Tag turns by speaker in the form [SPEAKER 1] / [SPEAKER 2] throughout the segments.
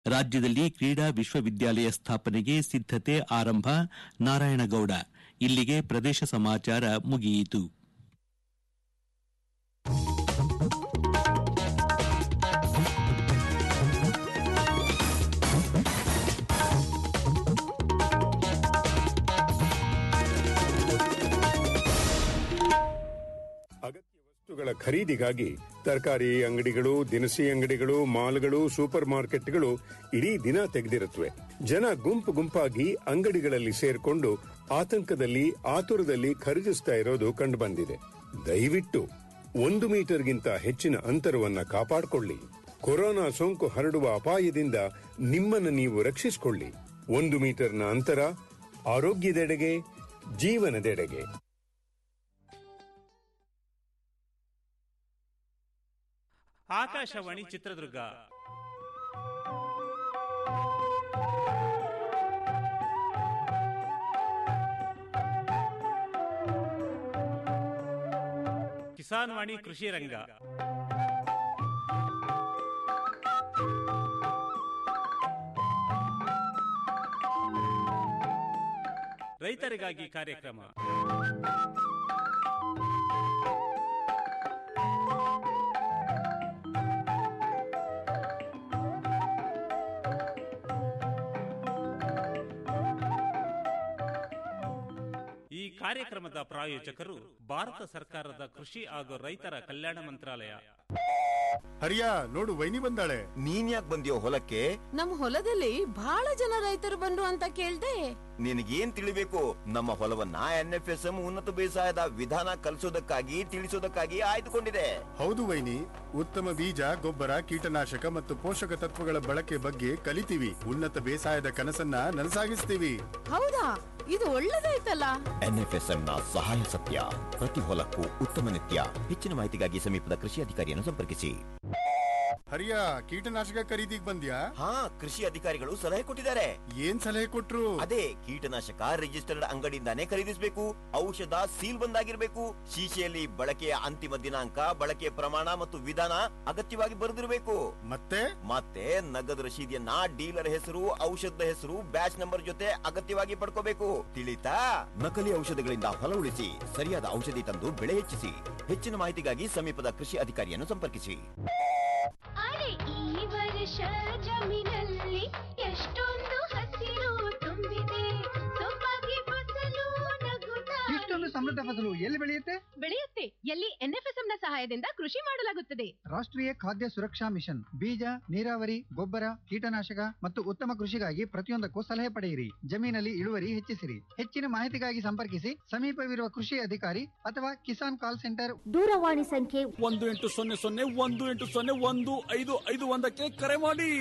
[SPEAKER 1] ರಾಜ್ಯದಲ್ಲಿ ಕ್ರೀಡಾ ವಿಶ್ವವಿದ್ಯಾಲಯ ಸ್ಥಾಪನೆಗೆ ಸಿದ್ದತೆ ಆರಂಭ ನಾರಾಯಣಗೌಡ ಇಲ್ಲಿಗೆ ಪ್ರದೇಶ ಸಮಾಚಾರ ಮುಗಿಯಿತು
[SPEAKER 2] ಅಗತ್ಯ ವಸ್ತುಗಳ ಖರೀದಿಗಾಗಿ ತರಕಾರಿ ಅಂಗಡಿಗಳು ದಿನಸಿ ಅಂಗಡಿಗಳು ಮಾಲ್ಗಳು ಸೂಪರ್ ಮಾರ್ಕೆಟ್ಗಳು ಇಡೀ ದಿನ ತೆಗೆದಿರುತ್ತವೆ ಜನ ಗುಂಪು ಗುಂಪಾಗಿ ಅಂಗಡಿಗಳಲ್ಲಿ ಸೇರ್ಕೊಂಡು ಆತಂಕದಲ್ಲಿ ಆತುರದಲ್ಲಿ ಖರೀದಿಸ್ತಾ ಇರೋದು ಕಂಡುಬಂದಿದೆ ದಯವಿಟ್ಟು ಒಂದು ಮೀಟರ್ಗಿಂತ ಹೆಚ್ಚಿನ ಅಂತರವನ್ನ ಕಾಪಾಡಿಕೊಳ್ಳಿ ಕೊರೋನಾ ಸೋಂಕು ಹರಡುವ ಅಪಾಯದಿಂದ ನಿಮ್ಮನ್ನು ನೀವು ರಕ್ಷಿಸಿಕೊಳ್ಳಿ ಒಂದು ಮೀಟರ್ನ ಅಂತರ ಆರೋಗ್ಯದೆಡೆಗೆ ಜೀವನದೆಡೆಗೆ
[SPEAKER 3] ಆಕಾಶವಾಣಿ ಚಿತ್ರದುರ್ಗ ಕಿಸಾನ್ ವಾಣಿ ಕೃಷಿ ರಂಗ ರೈತರಿಗಾಗಿ ಕಾರ್ಯಕ್ರಮ ಈ ಕಾರ್ಯಕ್ರಮದ ಪ್ರಾಯೋಜಕರು ಭಾರತ ಸರ್ಕಾರದ ಕೃಷಿ ಹಾಗೂ ರೈತರ ಕಲ್ಯಾಣ ಮಂತ್ರಾಲಯ
[SPEAKER 4] ಹರಿಯ ನೋಡು ವೈನಿ ಬಂದಾಳೆ
[SPEAKER 5] ನೀನ್ ಯಾಕೆ ಬಂದಿಯೋ ಹೊಲಕ್ಕೆ
[SPEAKER 6] ನಮ್ ಹೊಲದಲ್ಲಿ ಬಹಳ ಜನ ರೈತರು ಬಂದ್ರು ಅಂತ ಕೇಳ್ದೆ
[SPEAKER 5] ನಿನಗೇನ್ ತಿಳಿಬೇಕು ನಮ್ಮ ಹೊಲವನ್ನ ಎನ್ ಎಫ್ ಎಸ್ ಎಂ ಉನ್ನತ ಬೇಸಾಯದ ವಿಧಾನ ಕಲಿಸೋದಕ್ಕಾಗಿ ತಿಳಿಸೋದಕ್ಕಾಗಿ ಆಯ್ದುಕೊಂಡಿದೆ
[SPEAKER 4] ಹೌದು ವೈನಿ ಉತ್ತಮ ಬೀಜ ಗೊಬ್ಬರ ಕೀಟನಾಶಕ ಮತ್ತು ಪೋಷಕ ತತ್ವಗಳ ಬಳಕೆ ಬಗ್ಗೆ ಕಲಿತೀವಿ ಉನ್ನತ ಬೇಸಾಯದ ಕನಸನ್ನ ನನಸಾಗಿಸ್ತೀವಿ
[SPEAKER 6] ಹೌದಾ ಇದು ಒಳ್ಳೇದಾಯ್ತಲ್ಲ
[SPEAKER 5] ಎನ್ ಎಫ್ ಎಸ್ ಎಂ ನ ಸಹಾಯ ಸತ್ಯ ಪ್ರತಿ ಹೊಲಕ್ಕೂ ಉತ್ತಮ ನಿತ್ಯ ಹೆಚ್ಚಿನ ಮಾಹಿತಿಗಾಗಿ ಸಮೀಪದ ಕೃಷಿ ಅಧಿಕಾರಿಯನ್ನು ಸಂಪರ್ಕಿಸಿ
[SPEAKER 4] ಹರಿಯ ಕೀಟನಾಶಕ ಖರೀದಿಗ್ ಬಂದ್ಯಾ
[SPEAKER 5] ಹಾ ಕೃಷಿ ಅಧಿಕಾರಿಗಳು ಸಲಹೆ ಕೊಟ್ಟಿದ್ದಾರೆ
[SPEAKER 4] ಏನ್ ಸಲಹೆ ಕೊಟ್ರು
[SPEAKER 5] ಅದೇ ಕೀಟನಾಶಕ ರಿಜಿಸ್ಟರ್ಡ್ ಅಂಗಡಿಯಿಂದಾನೇ ಖರೀದಿಸಬೇಕು ಔಷಧ ಸೀಲ್ ಬಂದಾಗಿರ್ಬೇಕು ಶೀಶೆಯಲ್ಲಿ ಬಳಕೆಯ ಅಂತಿಮ ದಿನಾಂಕ ಬಳಕೆಯ ಪ್ರಮಾಣ ಮತ್ತು ವಿಧಾನ ಅಗತ್ಯವಾಗಿ ಬರೆದಿರಬೇಕು
[SPEAKER 4] ಮತ್ತೆ
[SPEAKER 5] ಮತ್ತೆ ನಗದು ರಶೀದಿಯನ್ನ ಡೀಲರ್ ಹೆಸರು ಔಷಧದ ಹೆಸರು ಬ್ಯಾಚ್ ನಂಬರ್ ಜೊತೆ ಅಗತ್ಯವಾಗಿ ಪಡ್ಕೋಬೇಕು ತಿಳಿತಾ ನಕಲಿ ಔಷಧಗಳಿಂದ ಹೊಲ ಉಳಿಸಿ ಸರಿಯಾದ ಔಷಧಿ ತಂದು ಬೆಳೆ ಹೆಚ್ಚಿಸಿ ಹೆಚ್ಚಿನ ಮಾಹಿತಿಗಾಗಿ ಸಮೀಪದ ಕೃಷಿ ಅಧಿಕಾರಿಯನ್ನು ಸಂಪರ್ಕಿಸಿ
[SPEAKER 7] ಅರೆ ಈ ವರ್ಷ ಜಮೀನಲ್ಲಿ ಎಷ್ಟೊಂದು ಹಸಿರು ತುಂಬಿದೆ ಸೊಬಗೆ ಫಸಲು ನಗುತ್ತಾ
[SPEAKER 8] ಇಷ್ಟೊಂದು ಸಮೃದ್ಧ ಫಸಲು ಎಲ್ಲಿ ಬೆಳೆಯುತ್ತೆ
[SPEAKER 7] ಬೆಳೆಯುತ್ತೆ ಎಲ್ಲಿ ಎನ್ಎಫ್ಎಸ್ಎಂ ನ ಸಹಾಯದಿಂದ ಕೃಷಿ ಮಾಡಲಾಗುತ್ತದೆ
[SPEAKER 8] ರಾಷ್ಟ್ರೀಯ ಖಾದ್ಯ ಸುರಕ್ಷಾ ಮಿಷನ್ ಬೀಜ ನೀರಾವರಿ ಗೊಬ್ಬರ ಕೀಟನಾಶಕ ಮತ್ತು ಉತ್ತಮ ಕೃಷಿಗಾಗಿ ಪ್ರತಿಯೊಂದಕ್ಕೂ ಸಲಹೆ ಪಡೆಯಿರಿ ಜಮೀನಲ್ಲಿ ಇಳುವರಿ ಹೆಚ್ಚಿಸಿರಿ ಹೆಚ್ಚಿನ ಮಾಹಿತಿಗಾಗಿ ಸಂಪರ್ಕಿಸಿ ಸಮೀಪವಿರುವ ಕೃಷಿ ಅಧಿಕಾರಿ ಅಥವಾ ಕಿಸಾನ್ ಕಾಲ್ ಸೆಂಟರ್
[SPEAKER 9] ದೂರವಾಣಿ ಸಂಖ್ಯೆ
[SPEAKER 10] ಒಂದು ಎಂಟು ಸೊನ್ನೆ ಸೊನ್ನೆ ಒಂದು ಎಂಟು ಸೊನ್ನೆ ಒಂದು ಐದು ಐದು ಒಂದಕ್ಕೆ ಕರೆ ಮಾಡಿ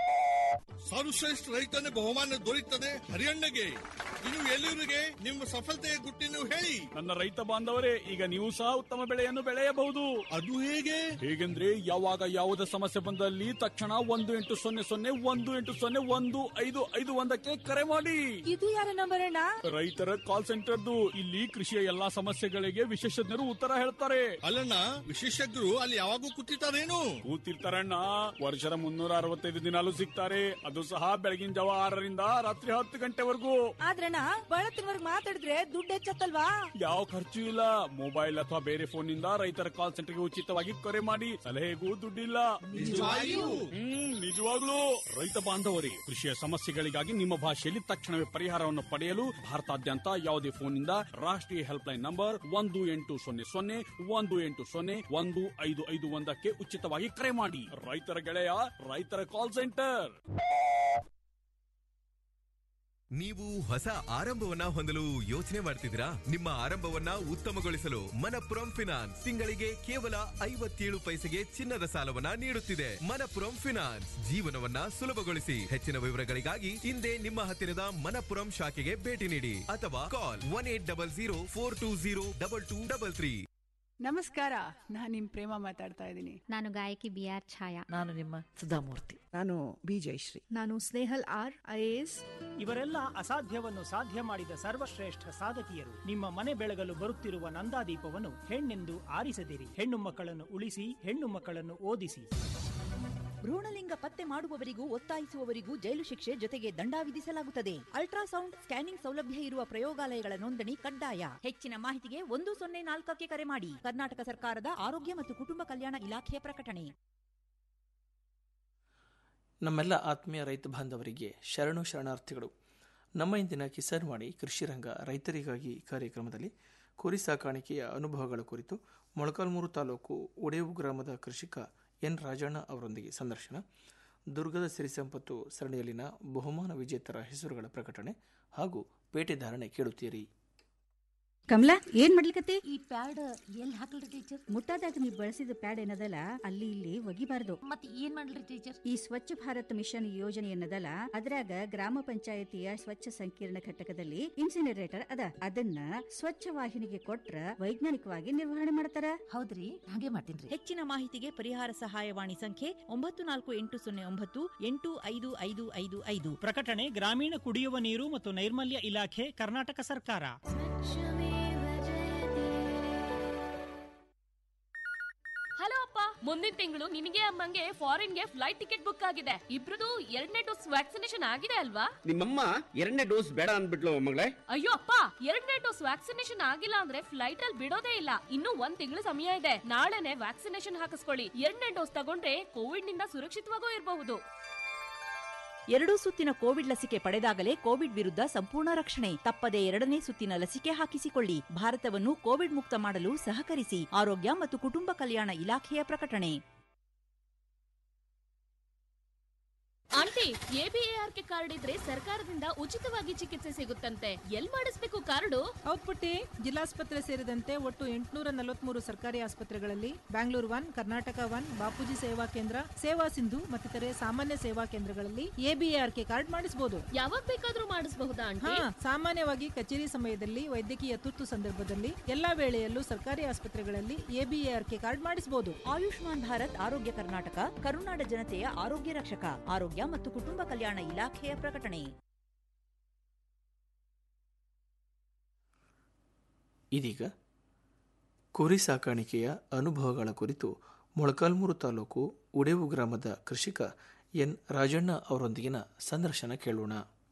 [SPEAKER 11] ಸರ್ವಶ್ರೇಷ್ಠ ರೈತನ ಬಹುಮಾನ ದೊರೆಯುತ್ತದೆ ಹರಿಯಣ್ಣಗೆ ಇನ್ನು ಎಲ್ಲರಿಗೆ ನಿಮ್ಮ ಸಫಲತೆಯ ಗುಟ್ಟಿನ ಹೇಳಿ
[SPEAKER 10] ನನ್ನ ರೈತ ಬಾಂಧವರೇ ಈಗ ನೀವು ಸಹ ಉತ್ತಮ ಬೆಳೆಯನ್ನು ಬೆಳೆಯಬಹುದು
[SPEAKER 11] ಅದು ಹೇಗೆ
[SPEAKER 10] ಹೇಗೆಂದ್ರೆ ಯಾವಾಗ ಯಾವುದೇ ಸಮಸ್ಯೆ ಬಂದಲ್ಲಿ ತಕ್ಷಣ ಒಂದು ಎಂಟು ಸೊನ್ನೆ ಸೊನ್ನೆ ಒಂದು ಎಂಟು ಸೊನ್ನೆ ಒಂದು ಐದು ಐದು ಒಂದಕ್ಕೆ ಕರೆ ಮಾಡಿ
[SPEAKER 6] ಇದು ಯಾರ ನಂಬರ್ ಅಣ್ಣ
[SPEAKER 10] ರೈತರ ಕಾಲ್ ಸೆಂಟರ್ದು ಇಲ್ಲಿ ಕೃಷಿಯ ಎಲ್ಲಾ ಸಮಸ್ಯೆಗಳಿಗೆ ವಿಶೇಷಜ್ಞರು ಉತ್ತರ ಹೇಳ್ತಾರೆ
[SPEAKER 11] ಅಲ್ಲಣ್ಣ ವಿಶೇಷಜ್ಞರು ಅಲ್ಲಿ ಯಾವಾಗೂ ಕೂತಿರ್ತಾರೇನು
[SPEAKER 10] ಕೂತಿರ್ತಾರಣ್ಣ ವರ್ಷದ ಮುನ್ನೂರ ಅರವತ್ತೈದು ದಿನಾಲು ಸಿಗ್ತಾರೆ ಅದು ಸಹ ಬೆಳಗಿನ ಜಾವ ಆರರಿಂದ ರಾತ್ರಿ ಹತ್ತು ಗಂಟೆವರೆಗೂ
[SPEAKER 6] ಆದ್ರಣ್ಣ ಬಳತ್ತಿನವರ್ಗ್ ಮಾತಾಡಿದ್ರೆ ದುಡ್ಡು ಹೆಚ್ಚತ್ತಲ್ವಾ
[SPEAKER 10] ಯಾವ ಖರ್ಚು ಇಲ್ಲ ಮೊಬೈಲ್ ಅಥವಾ ಬೇರೆ ಫೋನ್ ನಿಂದ ರೈತರ ಕಾಲ್ ಸೆಂಟರ್ಗೆ ಉಚಿತವಾಗಿ ಕರೆ ಮಾಡಿ ಸಲಹೆಗೂ ದುಡ್ಡಿಲ್ಲ ಹ್ಮ್ ನಿಜವಾಗ್ಲೂ ರೈತ ಬಾಂಧವರೇ ಕೃಷಿಯ ಸಮಸ್ಯೆಗಳಿಗಾಗಿ ನಿಮ್ಮ ಭಾಷೆಯಲ್ಲಿ ತಕ್ಷಣವೇ ಪರಿಹಾರವನ್ನು ಪಡೆಯಲು ಭಾರತಾದ್ಯಂತ ಯಾವುದೇ ಫೋನ್ ನಿಂದ ರಾಷ್ಟ್ರೀಯ ಹೆಲ್ಪ್ ಲೈನ್ ನಂಬರ್ ಒಂದು ಎಂಟು ಸೊನ್ನೆ ಸೊನ್ನೆ ಒಂದು ಎಂಟು ಸೊನ್ನೆ ಒಂದು ಐದು ಐದು ಒಂದಕ್ಕೆ ಉಚಿತವಾಗಿ ಕರೆ ಮಾಡಿ ರೈತರ ಗೆಳೆಯ ರೈತರ ಕಾಲ್ ಸೆಂಟರ್
[SPEAKER 12] ನೀವು ಹೊಸ ಆರಂಭವನ್ನ ಹೊಂದಲು ಯೋಚನೆ ಮಾಡ್ತಿದ್ದೀರಾ ನಿಮ್ಮ ಆರಂಭವನ್ನ ಉತ್ತಮಗೊಳಿಸಲು ಮನಪುರಂ ಫಿನಾನ್ಸ್ ತಿಂಗಳಿಗೆ ಕೇವಲ ಐವತ್ತೇಳು ಪೈಸೆಗೆ ಚಿನ್ನದ ಸಾಲವನ್ನ ನೀಡುತ್ತಿದೆ ಮನಪುರಂ ಫಿನಾನ್ಸ್ ಜೀವನವನ್ನ ಸುಲಭಗೊಳಿಸಿ ಹೆಚ್ಚಿನ ವಿವರಗಳಿಗಾಗಿ ಹಿಂದೆ ನಿಮ್ಮ ಹತ್ತಿರದ ಮನಪುರಂ ಶಾಖೆಗೆ ಭೇಟಿ ನೀಡಿ ಅಥವಾ call one eight double zero four two zero double two double three
[SPEAKER 13] ನಮಸ್ಕಾರ ನಾನ್ ನಿಮ್ ಪ್ರೇಮ ಮಾತಾಡ್ತಾ ಇದ್ದೀನಿ
[SPEAKER 9] ನಾನು ಗಾಯಕಿ ಬಿ ಆರ್ ಛಾಯಾ
[SPEAKER 14] ನಾನು ನಿಮ್ಮ ಸುಧಾಮೂರ್ತಿ
[SPEAKER 13] ನಾನು ಬಿ ಜಯಶ್ರೀ
[SPEAKER 6] ನಾನು ಸ್ನೇಹಲ್ ಆರ್ ಐಎಎಸ್
[SPEAKER 15] ಇವರೆಲ್ಲ ಅಸಾಧ್ಯವನ್ನು ಸಾಧ್ಯ ಮಾಡಿದ ಸರ್ವಶ್ರೇಷ್ಠ ಸಾಧಕಿಯರು ನಿಮ್ಮ ಮನೆ ಬೆಳಗಲು ಬರುತ್ತಿರುವ ನಂದಾದೀಪವನ್ನು ಹೆಣ್ಣೆಂದು ಆರಿಸದಿರಿ ಹೆಣ್ಣು ಮಕ್ಕಳನ್ನು ಉಳಿಸಿ ಹೆಣ್ಣು ಮಕ್ಕಳನ್ನು ಓದಿಸಿ
[SPEAKER 14] ಭ್ರೂಣಲಿಂಗ ಪತ್ತೆ ಮಾಡುವವರಿಗೂ ಒತ್ತಾಯಿಸುವವರಿಗೂ ಜೈಲು ಶಿಕ್ಷೆ ಜೊತೆಗೆ ದಂಡ ವಿಧಿಸಲಾಗುತ್ತದೆ ಅಲ್ಟ್ರಾಸೌಂಡ್ ಸ್ಕ್ಯಾನಿಂಗ್ ಸೌಲಭ್ಯ ಇರುವ ಪ್ರಯೋಗಾಲಯಗಳ ನೋಂದಣಿ ಕಡ್ಡಾಯ ಹೆಚ್ಚಿನ ಮಾಹಿತಿಗೆ ಒಂದು ಸೊನ್ನೆ ನಾಲ್ಕಕ್ಕೆ ಕರೆ ಮಾಡಿ ಕರ್ನಾಟಕ ಸರ್ಕಾರದ ಆರೋಗ್ಯ ಮತ್ತು ಕುಟುಂಬ ಕಲ್ಯಾಣ ಇಲಾಖೆಯ ಪ್ರಕಟಣೆ
[SPEAKER 16] ನಮ್ಮೆಲ್ಲ ಆತ್ಮೀಯ ರೈತ ಬಾಂಧವರಿಗೆ ಶರಣು ಶರಣಾರ್ಥಿಗಳು ನಮ್ಮ ಇಂದಿನ ಕಿಸಾನ್ ವಾಣಿ ಕೃಷಿ ರಂಗ ರೈತರಿಗಾಗಿ ಕಾರ್ಯಕ್ರಮದಲ್ಲಿ ಕುರಿ ಸಾಕಾಣಿಕೆಯ ಅನುಭವಗಳ ಕುರಿತು ಮೊಳಕಾಲ್ಮೂರು ತಾಲೂಕು ಒಡೆವು ಗ್ರಾಮದ ಕೃಷಿಕ ಎನ್ ರಾಜಣ್ಣ ಅವರೊಂದಿಗೆ ಸಂದರ್ಶನ ದುರ್ಗದ ಸಿರಿ ಸಂಪತ್ತು ಸರಣಿಯಲ್ಲಿನ ಬಹುಮಾನ ವಿಜೇತರ ಹೆಸರುಗಳ ಪ್ರಕಟಣೆ ಹಾಗೂ ಪೇಟೆ ಧಾರಣೆ ಕೇಳುತ್ತೀರಿ
[SPEAKER 17] ಕಮಲಾ ಏನ್ ಮಾಡ್ಲಿಕತ್ತಿ ಈ ಪ್ಯಾಡ್ ಎಲ್ಲಿ ಹಾಕಲ್ರಿ ಟೀಚರ್ ಮುಟ್ಟಾದಾಗ ನೀವು ಬಳಸಿದ ಪ್ಯಾಡ್ ಏನದಲ್ಲ ಅಲ್ಲಿ ಇಲ್ಲಿ ಒಗಿಬಾರ್ದು ಮತ್ ಏನ್ ಮಾಡ್ಲಿ ಟೀಚರ್ ಈ ಸ್ವಚ್ಛ ಭಾರತ್ ಮಿಷನ್ ಯೋಜನೆ ಏನದಲ್ಲ ಅದ್ರಾಗ ಗ್ರಾಮ ಪಂಚಾಯತಿಯ ಸ್ವಚ್ಛ ಸಂಕೀರ್ಣ ಘಟಕದಲ್ಲಿ ಇನ್ಸಿನರೇಟರ್ ಅದ ಅದನ್ನ ಸ್ವಚ್ಛ ವಾಹಿನಿಗೆ ಕೊಟ್ರ ವೈಜ್ಞಾನಿಕವಾಗಿ ನಿರ್ವಹಣೆ ಮಾಡ್ತಾರ
[SPEAKER 14] ಹೌದ್ರಿ ಹಾಗೆ ಮಾಡ್ತೀನಿ ಹೆಚ್ಚಿನ ಮಾಹಿತಿಗೆ ಪರಿಹಾರ ಸಹಾಯವಾಣಿ ಸಂಖ್ಯೆ ಒಂಬತ್ತು ನಾಲ್ಕು ಎಂಟು ಸೊನ್ನೆ ಒಂಬತ್ತು ಎಂಟು ಐದು ಐದು ಐದು ಐದು
[SPEAKER 15] ಪ್ರಕಟಣೆ ಗ್ರಾಮೀಣ ಕುಡಿಯುವ ನೀರು ಮತ್ತು ನೈರ್ಮಲ್ಯ ಇಲಾಖೆ ಕರ್ನಾಟಕ ಸರ್ಕಾರ
[SPEAKER 18] ಹಲೋ ಅಪ್ಪ ಮುಂದಿನ ತಿಂಗಳು ನಿನಗೆ ಅಮ್ಮಂಗೆ ಫಾರಿನ್ಗೆ ಫ್ಲೈಟ್ ಟಿಕೆಟ್ ಬುಕ್ ಆಗಿದೆ ಇಬ್ರದು ಎರಡನೇ ಡೋಸ್ ವ್ಯಾಕ್ಸಿನೇಷನ್ ಆಗಿದೆ ಅಲ್ವಾ
[SPEAKER 19] ನಿಮ್ಮಮ್ಮ ಎರಡನೇ ಡೋಸ್ ಬೇಡ ಅಂದ್ಬಿಟ್ಲು ಮಗಳೇ
[SPEAKER 18] ಅಯ್ಯೋ ಅಪ್ಪ ಎರಡನೇ ಡೋಸ್ ವ್ಯಾಕ್ಸಿನೇಷನ್ ಆಗಿಲ್ಲ ಅಂದ್ರೆ ಫ್ಲೈಟ್ ಅಲ್ಲಿ ಬಿಡೋದೇ ಇಲ್ಲ ಇನ್ನು ಒಂದ್ ತಿಂಗಳು ಸಮಯ ಇದೆ ನಾಳೆನೆ ವ್ಯಾಕ್ಸಿನೇಷನ್ ಹಾಕಿಸ್ಕೊಳ್ಳಿ ಎರಡನೇ ಡೋಸ್ ತಗೊಂಡ್ರೆ ಕೋವಿಡ್ ನಿಂದ ಸುರಕ್ಷಿತವಾಗೂ ಇರಬಹುದು
[SPEAKER 14] ಎರಡೂ ಸುತ್ತಿನ ಕೋವಿಡ್ ಲಸಿಕೆ ಪಡೆದಾಗಲೇ ಕೋವಿಡ್ ವಿರುದ್ಧ ಸಂಪೂರ್ಣ ರಕ್ಷಣೆ ತಪ್ಪದೇ ಎರಡನೇ ಸುತ್ತಿನ ಲಸಿಕೆ ಹಾಕಿಸಿಕೊಳ್ಳಿ ಭಾರತವನ್ನು ಕೋವಿಡ್ ಮುಕ್ತ ಮಾಡಲು ಸಹಕರಿಸಿ ಆರೋಗ್ಯ ಮತ್ತು ಕುಟುಂಬ ಕಲ್ಯಾಣ ಇಲಾಖೆಯ ಪ್ರಕಟಣೆ
[SPEAKER 18] ಆಂಟಿ ಎಬಿಎಆರ್ಕೆ ಕಾರ್ಡ್ ಇದ್ರೆ ಸರ್ಕಾರದಿಂದ ಉಚಿತವಾಗಿ ಚಿಕಿತ್ಸೆ ಸಿಗುತ್ತಂತೆ ಎಲ್ ಮಾಡಿಸ್ಬೇಕು ಕಾರ್ಡು
[SPEAKER 20] ಹೌದ್ ಪುಟ್ಟಿ ಜಿಲ್ಲಾಸ್ಪತ್ರೆ ಸೇರಿದಂತೆ ಒಟ್ಟು ಎಂಟುನೂರ ನಲವತ್ಮೂರು ಸರ್ಕಾರಿ ಆಸ್ಪತ್ರೆಗಳಲ್ಲಿ ಬ್ಯಾಂಗ್ಳೂರು ಒನ್ ಕರ್ನಾಟಕ ಒನ್ ಬಾಪೂಜಿ ಸೇವಾ ಕೇಂದ್ರ ಸೇವಾ ಸಿಂಧು ಮತ್ತಿತರೆ ಸಾಮಾನ್ಯ ಸೇವಾ ಕೇಂದ್ರಗಳಲ್ಲಿ ಎಬಿಎಆರ್ಕೆ ಕಾರ್ಡ್ ಮಾಡಿಸಬಹುದು
[SPEAKER 18] ಯಾವಾಗ ಬೇಕಾದ್ರೂ ಮಾಡಿಸಬಹುದಾ ಆಂಟಿ
[SPEAKER 20] ಹಾ ಸಾಮಾನ್ಯವಾಗಿ ಕಚೇರಿ ಸಮಯದಲ್ಲಿ ವೈದ್ಯಕೀಯ ತುರ್ತು ಸಂದರ್ಭದಲ್ಲಿ ಎಲ್ಲಾ ವೇಳೆಯಲ್ಲೂ ಸರ್ಕಾರಿ ಆಸ್ಪತ್ರೆಗಳಲ್ಲಿ ಎಬಿಎಆರ್ಕೆ ಕಾರ್ಡ್ ಮಾಡಿಸಬಹುದು
[SPEAKER 14] ಆಯುಷ್ಮಾನ್ ಭಾರತ್ ಆರೋಗ್ಯ ಕರ್ನಾಟಕ ಕರುನಾಡ ಜನತೆಯ ಆರೋಗ್ಯ ರಕ್ಷಕ ಆರೋಗ್ಯ ಮತ್ತು ಕುಟುಂಬ ಕಲ್ಯಾಣ ಇಲಾಖೆಯ ಪ್ರಕಟಣೆ
[SPEAKER 16] ಇದೀಗ ಕುರಿ ಸಾಕಾಣಿಕೆಯ ಅನುಭವಗಳ ಕುರಿತು ಮೊಳಕಾಲ್ಮೂರು ತಾಲೂಕು ಉಡೇವು ಗ್ರಾಮದ ಕೃಷಿಕ ಎನ್ ರಾಜಣ್ಣ ಅವರೊಂದಿಗಿನ ಸಂದರ್ಶನ ಕೇಳೋಣ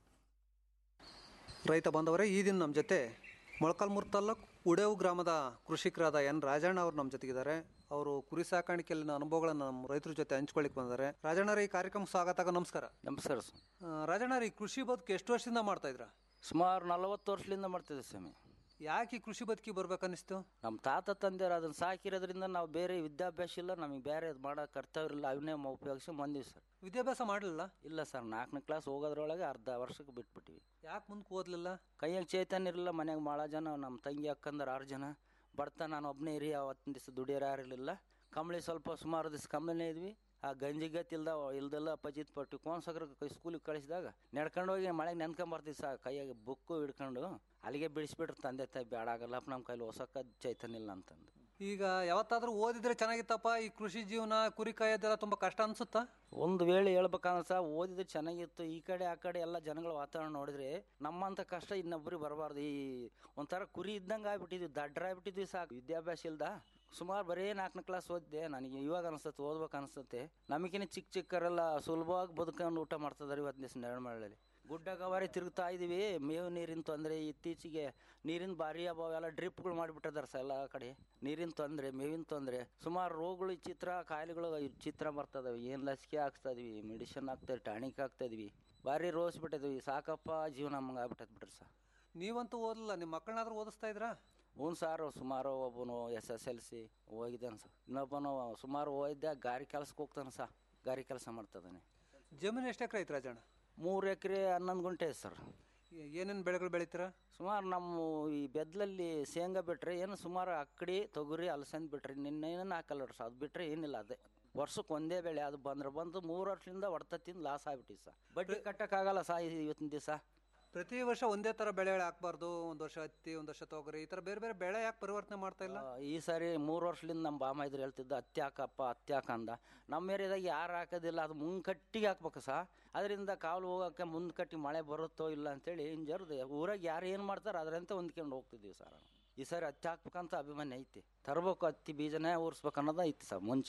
[SPEAKER 21] ರೈತ ಬಾಂಧವರೇ ಈ ದಿನ ನಮ್ಮ ಜೊತೆ ಮೊಳಕಾಲ್ಮೂರು ತಾಲ್ಲೂಕು ಉಡೇವು ಗ್ರಾಮದ ಕೃಷಿಕರಾದ ಎನ್ ರಾಜಣ್ಣ ಅವರು ನಮ್ಮ ಜೊತೆಗಿದ್ದಾರೆ ಅವರು ಕುರಿ ಸಾಕಾಣಿಕೆಯಲ್ಲಿನ ಅನುಭವಗಳನ್ನು ನಮ್ಮ ರೈತರ ಜೊತೆ ಹಂಚ್ಕೊಳ್ಳಿಕ್ ಬಂದಿದ್ದಾರೆ ರಾಜಣ್ಣರ ಈ ಕಾರ್ಯಕ್ರಮ ಸ್ವಾಗತ ನಮಸ್ಕಾರ
[SPEAKER 22] ನಮಸ್ಕಾರ
[SPEAKER 21] ರಾಜಣ್ಣರ ಈ ಕೃಷಿ ಬದುಕು ಎಷ್ಟು ವರ್ಷದಿಂದ ಮಾಡ್ತಾ ಇದ್ರ
[SPEAKER 22] ಸುಮಾರು ನಲವತ್ತು ವರ್ಷದಿಂದ ಮಾಡ್ತಿದ್ದೆ ಸ್ವಾಮಿ
[SPEAKER 21] ಯಾಕೆ ಈ ಕೃಷಿ ಬದುಕಿ ಬರ್ಬೇಕನ್ನಿಸ್ತು
[SPEAKER 22] ನಮ್ಮ ತಾತ ತಂದೆಯರು ಅದನ್ನ ಸಾಕಿರೋದ್ರಿಂದ ನಾವು ಬೇರೆ ವಿದ್ಯಾಭ್ಯಾಸ ಇಲ್ಲ ನಮಗೆ ಬೇರೆ ಇದು ಮಾಡೋ ಕರ್ತವ್ಯ ಇಲ್ಲ ಅವನ್ನೇ ಉಪಯೋಗಿಸಿ ಬಂದೀವಿ ಸರ್
[SPEAKER 21] ವಿದ್ಯಾಭ್ಯಾಸ ಮಾಡಲಿಲ್ಲ
[SPEAKER 22] ಇಲ್ಲ ಸರ್ ನಾಲ್ಕನೇ ಕ್ಲಾಸ್ ಹೋಗೋದ್ರೊಳಗೆ ಅರ್ಧ ವರ್ಷಕ್ಕೆ ಬಿಟ್ಬಿಟ್ಟಿವಿ
[SPEAKER 21] ಯಾಕೆ ಮುಂದಕ್ಕೆ ಓದಲಿಲ್ಲ
[SPEAKER 22] ಕೈಯಾಗ ಚೈತನ್ಯ ಇರಲಿಲ್ಲ ಮನ್ಯಾಗ ಭಾಳ ಜನ ನಮ್ಮ ತಂಗಿ ಅಕ್ಕಂದ್ರೆ ಆರು ಜನ ಬರ್ತಾ ನಾನು ಒಬ್ಬನೇ ಇರಿ ಅವತ್ತಿನ ದಿವಸ ದುಡಿಯೋರು ಯಾರು ಇರಲಿಲ್ಲ ಕಂಬಳಿ ಸ್ವಲ್ಪ ಸುಮಾರು ದಿವಸ ಕಂಬಳಿನೇ ಇದ್ವಿ ಆ ಗಂಜಿಗತ್ ಇಲ್ದ ಇಲ್ದೆಲ್ಲ ಪಜಿತ್ ಪಟ್ಟು ಕೋನ್ಸಕ್ರ ಸ್ಕೂಲಿಗೆ ಕಳಿಸಿದಾಗ ನಡ್ಕೊಂಡು ಹೋಗಿ ಮಳೆಗೆ ನೆನ್ಕೊಂಬರ್ತೀವಿ ಸಾ ಕೈಯಾಗ ಬುಕ್ಕು ಹಿಡ್ಕೊಂಡು ಅಲ್ಲಿಗೆ ಬಿಡಿಸ್ಬಿಟ್ರು ತಂದೆ ತಾಯಿ ಬೇಡ ಆಗಲ್ಲಪ್ಪ ನಮ್ಮ ಕೈಲಿ ಹೊಸಕ್ಕ ಚೈತನ್ಯ ಇಲ್ಲ ಅಂತಂದು
[SPEAKER 21] ಈಗ ಯಾವತ್ತಾದ್ರೂ ಓದಿದ್ರೆ ಚೆನ್ನಾಗಿತ್ತಪ್ಪ ಈ ಕೃಷಿ ಜೀವನ ಕುರಿ ಕಾಯೋದೆಲ್ಲ ತುಂಬಾ ಕಷ್ಟ ಅನ್ಸುತ್ತಾ
[SPEAKER 22] ಒಂದು ವೇಳೆ ಹೇಳ್ಬೇಕಂದ್ರೆ ಸಹ ಓದಿದ್ರೆ ಚೆನ್ನಾಗಿತ್ತು ಈ ಕಡೆ ಆ ಕಡೆ ಎಲ್ಲ ಜನಗಳ ವಾತಾವರಣ ನೋಡಿದ್ರೆ ನಮ್ಮಂತ ಕಷ್ಟ ಇನ್ನೊಬ್ರಿಗೆ ಬರಬಾರ್ದು ಈ ಒಂಥರ ಕುರಿ ಇದ್ದಂಗೆ ಆಗ್ಬಿಟ್ಟಿದ್ವಿ ದಡ್ಡರಾಗ್ಬಿಟ್ಟಿದ್ವಿ ಸಾಕು ವಿದ್ಯಾಭ್ಯಾಸ ಇಲ್ದ ಸುಮಾರು ಬರೀ ನಾಲ್ಕನೇ ಕ್ಲಾಸ್ ಓದಿದೆ ನನಗೆ ಇವಾಗ ಅನಿಸ್ತತೆ ಓದ್ಬೇಕು ಅನಿಸ್ತತೆ ನಮಗಿನ್ನ ಚಿಕ್ಕ ಚಿಕ್ಕರೆಲ್ಲ ಸುಲಭವಾಗಿ ಬದುಕೊಂಡು ಊಟ ಮಾಡ್ತಿದ್ದಾರೆ ಇವತ್ತು ದಿವಸ ನೆರಮಳಲ್ಲಿ ಗುಡ್ಡ ಗವಾರಿ ತಿರುಗ್ತಾ ಇದೀವಿ ಮೇವು ನೀರಿನ ತೊಂದರೆ ಇತ್ತೀಚೆಗೆ ನೀರಿನ ಭಾರಿ ಅಭಾವ ಎಲ್ಲ ಡ್ರಿಪ್ಗಳು ಮಾಡಿಬಿಟ್ಟಿದ್ದಾರೆ ಸರ್ ಎಲ್ಲ ಕಡೆ ನೀರಿನ ತೊಂದರೆ ಮೇವಿನ ತೊಂದರೆ ಸುಮಾರು ರೋಗಗಳು ಚಿತ್ರ ಕಾಯಿಲೆಗಳು ಚಿತ್ರ ಬರ್ತದವೆ ಏನು ಲಸಿಕೆ ಹಾಕ್ಸ್ತಾ ಇದೀವಿ ಮೆಡಿಸಿನ್ ಹಾಕ್ತಾ ಟಾನಿಕ್ ಹಾಕ್ತಾ ಇದೀವಿ ಭಾರಿ ರೋಸ್ ಬಿಟ್ಟಿದ್ವಿ ಸಾಕಪ್ಪ ಜೀವನ ನಮ್ಗೆ ಆಗ್ಬಿಟ್ಟದ್ ಬಿಟ್ರಿ ಸರ್
[SPEAKER 21] ನೀವಂತೂ ಓದಲ್ಲ ನಿಮ್ಮ ಮಕ್ಕಳನ್ನಾದ್ರೂ ಓದಿಸ್ತಾ ಇದ್ರಾ
[SPEAKER 22] ಹ್ಞೂ ಸರ್ ಸುಮಾರು ಒಬ್ಬನು ಎಸ್ ಎಸ್ ಎಲ್ ಸಿ ಹೋಗಿದ್ದಾನೆ ಸರ್ ಇನ್ನೊಬ್ಬನು ಸುಮಾರು ಓದಿದ್ದ ಗಾರಿ ಕೆಲ್ಸಕ್ಕೆ ಹೋಗ್ತಾನೆ ಸರ್ ಗಾರಿ ಕೆಲಸ ಮಾಡ್ತದಾನೆ
[SPEAKER 21] ಜಮೀನು ಎಷ್ಟು ಎಕರೆ ಐತೆ ರಾಜಣ್ಣ
[SPEAKER 22] ಮೂರು ಎಕರೆ ಹನ್ನೊಂದು ಗುಂಟೆ ಸರ್
[SPEAKER 21] ಏನೇನು ಬೆಳೆಗಳು ಬೆಳಿತೀರಾ
[SPEAKER 22] ಸುಮಾರು ನಮ್ಮ ಈ ಬೆದ್ಲಲ್ಲಿ ಶೇಂಗಾ ಬಿಟ್ರೆ ಏನು ಸುಮಾರು ಅಕ್ಕಡಿ ತೊಗರಿ ಅಲಸಂದ್ ಬಿಟ್ರಿ ನಿನ್ನೇನು ಹಾಕಲ್ಲ ಸರ್ ಅದು ಬಿಟ್ರೆ ಏನಿಲ್ಲ ಅದೇ ವರ್ಷಕ್ಕೆ ಒಂದೇ ಬೆಳೆ ಅದು ಬಂದ್ರೆ ಬಂದು ಮೂರು ವರ್ಷದಿಂದ ಹೊಡ್ತ ತಿಂದು ಲಾಸ್ ಆಗ್ಬಿಟ್ಟಿವಿ ಸರ್ ಬಡ್ಡಿ ಕಟ್ಟಕ್ಕಾಗಲ್ಲ ಸಾ ಇವತ್ತಿನ ದಿವಸ
[SPEAKER 21] ಪ್ರತಿ ವರ್ಷ ಒಂದೇ ತರ ಬೆಳೆ ಹಾಕ್ಬಾರ್ದು ಒಂದ್ ವರ್ಷ ಹತ್ತಿ ಒಂದ್ ವರ್ಷ ತೊಗರಿ ಈ ತರ ಬೇರೆ ಬೇರೆ ಬೆಳೆ ಯಾಕೆ ಪರಿವರ್ತನೆ ಮಾಡ್ತಾ ಇಲ್ಲ
[SPEAKER 22] ಈ ಸಾರಿ ಮೂರು ವರ್ಷದಿಂದ ನಮ್ಮ ಬಾಮ ಇದ್ರು ಹೇಳ್ತಿದ್ದ ಹತ್ತಿ ಹಾಕಪ್ಪ ಹತ್ತಿ ಹಾಕಂದ ನಮ್ಮ ಏರಿಯಾದಾಗ ಯಾರು ಹಾಕೋದಿಲ್ಲ ಅದು ಮುಂಕಟ್ಟಿಗೆ ಹಾಕ್ಬೇಕು ಸಾ ಅದರಿಂದ ಕಾಲು ಹೋಗೋಕೆ ಮುಂದೆ ಕಟ್ಟಿ ಮಳೆ ಬರುತ್ತೋ ಇಲ್ಲ ಅಂತೇಳಿ ಹಿಂಜರ್ದು ಊರಾಗ ಯಾರು ಏನು ಮಾಡ್ತಾರೆ ಅದರಂತೆ ಹೊಂದ್ಕೊಂಡು ಹೋಗ್ತಿದ್ದೀವಿ ಸರ್ ಈ ಸಾರಿ ಹತ್ತಿ ಹಾಕ್ಬೇಕಂತ ಅಭಿಮಾನ ಐತಿ ತರಬೇಕು ಹತ್ತಿ ಬೀಜನೇ ಊರ್ಸ್ಬೇಕು ಅನ್ನೋದು ಐತಿ ಸರ್ ಮುಂಚೆ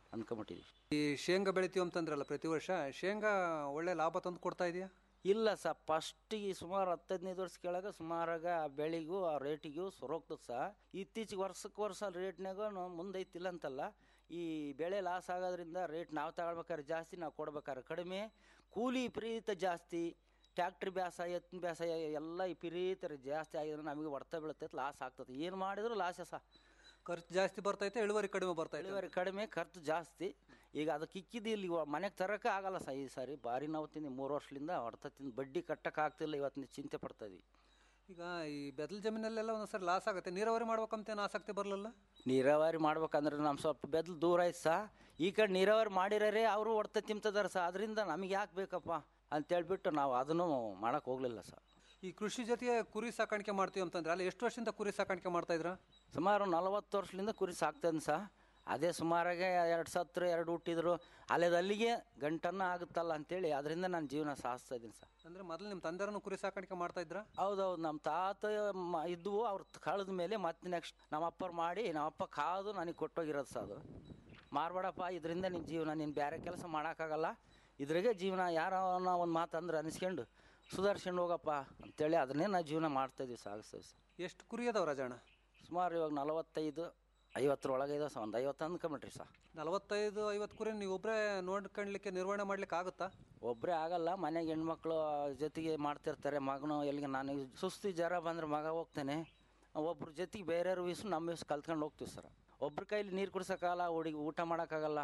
[SPEAKER 22] ಅನ್ಕೊಂಬಿಟ್ಟಿದ್ವಿ
[SPEAKER 21] ಈ ಶೇಂಗಾ ಬೆಳಿತೀವಿ ಅಂತಂದ್ರಲ್ಲ ಪ್ರತಿ ವರ್ಷ ಶೇಂಗಾ ಒಳ್ಳೆ ಲಾಭ ತಂದು ಕೊಡ್ತಾ ಇದೆಯಾ
[SPEAKER 22] ಇಲ್ಲ ಸ ಫಸ್ಟಿಗೆ ಸುಮಾರು ಹತ್ತು ಹದಿನೈದು ವರ್ಷ ಕೆಳಗೆ ಸುಮಾರಾಗ ಆ ಬೆಳೆಗೂ ಆ ರೇಟಿಗೂ ಸೊರೋಗ್ತದೆ ಸ ಇತ್ತೀಚೆಗೆ ವರ್ಷಕ್ಕೆ ವರ್ಷ ರೇಟ್ನಾಗ ಮುಂದೈತಿಲ್ಲ ಅಂತಲ್ಲ ಈ ಬೆಳೆ ಲಾಸ್ ಆಗೋದ್ರಿಂದ ರೇಟ್ ನಾವು ತಗೊಳ್ಬೇಕಾದ್ರೆ ಜಾಸ್ತಿ ನಾವು ಕೊಡ್ಬೇಕಾದ್ರೆ ಕಡಿಮೆ ಕೂಲಿ ವಿಪರೀತ ಜಾಸ್ತಿ ಟ್ಯಾಕ್ಟ್ರಿ ಬ್ಯಾಸ ಎತ್ತಿನ ಬ್ಯಾಸ ಎಲ್ಲ ವಿಪರೀತ ಜಾಸ್ತಿ ಆಗಿದ್ರೆ ನಮಗೆ ಹೊಡ್ತ ಬೀಳುತ್ತೆ ಲಾಸ್ ಆಗ್ತದೆ ಏನು ಮಾಡಿದ್ರು ಲಾಸೇ ಸಹ
[SPEAKER 21] ಖರ್ಚು ಜಾಸ್ತಿ ಬರ್ತೈತೆ ಇಳುವರಿ ಕಡಿಮೆ ಬರ್ತೈತೆ
[SPEAKER 22] ಇಳುವರಿ ಕಡಿಮೆ ಖರ್ಚು ಜಾಸ್ತಿ ಈಗ ಅದಕ್ಕೆ ಇಕ್ಕಿದ್ದು ಇಲ್ಲಿ ಮನೆಗೆ ತರಕ್ಕೆ ಆಗಲ್ಲ ಸಹ ಈ ಸಾರಿ ಭಾರಿ ನಾವು ತಿಂದು ಮೂರು ವರ್ಷದಿಂದ ಹೊಡ್ತ ತಿಂದು ಬಡ್ಡಿ ಕಟ್ಟಕ್ಕೆ ಆಗ್ತಿಲ್ಲ ಇವತ್ತಿನ ಚಿಂತೆ ಪಡ್ತಾ ಇದೀವಿ
[SPEAKER 21] ಈಗ ಈ ಬೆದಲ್ ಜಮೀನಲ್ಲೆಲ್ಲ ಒಂದೊಂದ್ಸರಿ ಲಾಸ್ ಆಗುತ್ತೆ ನೀರಾವರಿ ಮಾಡ್ಬೇಕಂತ ಏನು ಆಸಕ್ತಿ ಬರಲಿಲ್ಲ
[SPEAKER 22] ನೀರಾವರಿ ಮಾಡ್ಬೇಕಂದ್ರೆ ನಮ್ಮ ಸ್ವಲ್ಪ ಬೆದ್ಲು ದೂರ ಐತೆ ಸಹ ಈ ಕಡೆ ನೀರಾವರಿ ಮಾಡಿರೋರೇ ಅವರು ಹೊಡ್ತ ತಿಂತದಾರೆ ಸಹ ಅದರಿಂದ ನಮಗೆ ಯಾಕೆ ಬೇಕಪ್ಪ ಅಂತೇಳ್ಬಿಟ್ಟು ನಾವು ಅದನ್ನು ಮಾಡಕ್ಕೆ ಹೋಗಲಿಲ್ಲ ಸಹ
[SPEAKER 21] ಈ ಕೃಷಿ ಜೊತೆಗೆ ಕುರಿ ಸಾಕಾಣಿಕೆ ಮಾಡ್ತೀವಿ ಅಂತಂದ್ರೆ ಅಲ್ಲಿ ಎಷ್ಟು ವರ್ಷದಿಂದ ಕುರಿ ಸಾಕಾಣಿಕೆ ಮಾಡ್ತಾ ಇದ್ರ
[SPEAKER 22] ಸುಮಾರು ನಲವತ್ತು ವರ್ಷದಿಂದ ಕುರಿ ಸಾಕ್ತೇನೆ ಸಹ ಅದೇ ಸುಮಾರಾಗೆ ಎರಡು ಸತ್ರು ಎರಡು ಹುಟ್ಟಿದ್ರು ಅಲ್ಲೇದು ಅಲ್ಲಿಗೆ ಗಂಟನ್ನ ಆಗುತ್ತಲ್ಲ ಅಂತೇಳಿ ಅದರಿಂದ ನಾನು ಜೀವನ ಸಾಗಿಸ್ತಾ ಇದ್ದೀನಿ ಸರ್
[SPEAKER 21] ಅಂದ್ರೆ ಮೊದಲು ನಿಮ್ಮ ತಂದೆಯವ್ರನ್ನು ಕುರಿ ಸಾಕಾಣಿಕೆ ಮಾಡ್ತಾ ಇದ್ರ
[SPEAKER 22] ಹೌದೌದು ನಮ್ಮ ತಾತ ಮ- ಇದ್ವು ಅವ್ರು ಕಳೆದ ಮೇಲೆ ಮತ್ತೆ ನೆಕ್ಸ್ಟ್ ನಮ್ಮ ಅಪ್ಪರು ಮಾಡಿ ನಮ್ಮಪ್ಪ ಕಾದು ನನಗೆ ಕೊಟ್ಟೋಗಿರೋದು ಸಹ ಅದು ಮಾರ್ಬೇಡಪ್ಪ ಇದರಿಂದ ನಿನ್ನ ಜೀವನ ನೀನು ಬೇರೆ ಕೆಲಸ ಮಾಡೋಕ್ಕಾಗಲ್ಲ ಇದ್ರಾಗೆ ಜೀವನ ಯಾರೋ ಒಂದು ಮಾತು ಅಂದ್ರೆ ಅನಿಸ್ಕೊಂಡು ಸುಧಾರಿಸ್ಕೊಂಡು ಹೋಗಪ್ಪ ಅಂತೇಳಿ ಅದನ್ನೇ ನಾವು ಜೀವನ ಮಾಡ್ತಾಯಿದ್ವಿ ಸಾಗಿಸ್ತೀವಿ ಸರ್
[SPEAKER 21] ಎಷ್ಟು ಕುರಿ ಅದಾವ ರಾಜಣ್ಣ
[SPEAKER 22] ಸುಮಾರು ಇವಾಗ ನಲವತ್ತೈದು ಐವತ್ತರೊಳಗೆ ಇದಾವೆ ಸರ್ ಒಂದು ಐವತ್ತು ಅಂದ್ಕೊಂಬಿಟ್ರಿ ಸರ್
[SPEAKER 21] ನಲವತ್ತೈದು ಐವತ್ತು ಕುರಿ ನೀವು ಒಬ್ಬರೇ ನೋಡ್ಕೊಳ್ಲಿಕ್ಕೆ ನಿರ್ವಹಣೆ ಮಾಡ್ಲಿಕ್ಕೆ ಆಗುತ್ತಾ
[SPEAKER 22] ಒಬ್ಬರೇ ಆಗಲ್ಲ ಮನೆಗೆ ಹೆಣ್ಮಕ್ಳು ಜೊತೆಗೆ ಮಾಡ್ತಿರ್ತಾರೆ ಮಗನು ಎಲ್ಲಿಗೆ ನಾನು ಸುಸ್ತಿ ಜ್ವರ ಬಂದ್ರೆ ಮಗ ಹೋಗ್ತಾನೆ ಒಬ್ರ ಜೊತೆಗೆ ಬೇರೆಯವ್ರ ವಯಸ್ಸು ನಮ್ಮ ವಯಸ್ಸು ಕಲ್ತ್ಕೊಂಡು ಹೋಗ್ತೀವಿ ಸರ್ ಒಬ್ರ ಕೈಲಿ ನೀರು ಕುಡ್ಸೋಕ್ಕಾಗಲ್ಲ ಹುಡುಗಿ ಊಟ ಮಾಡೋಕ್ಕಾಗಲ್ಲ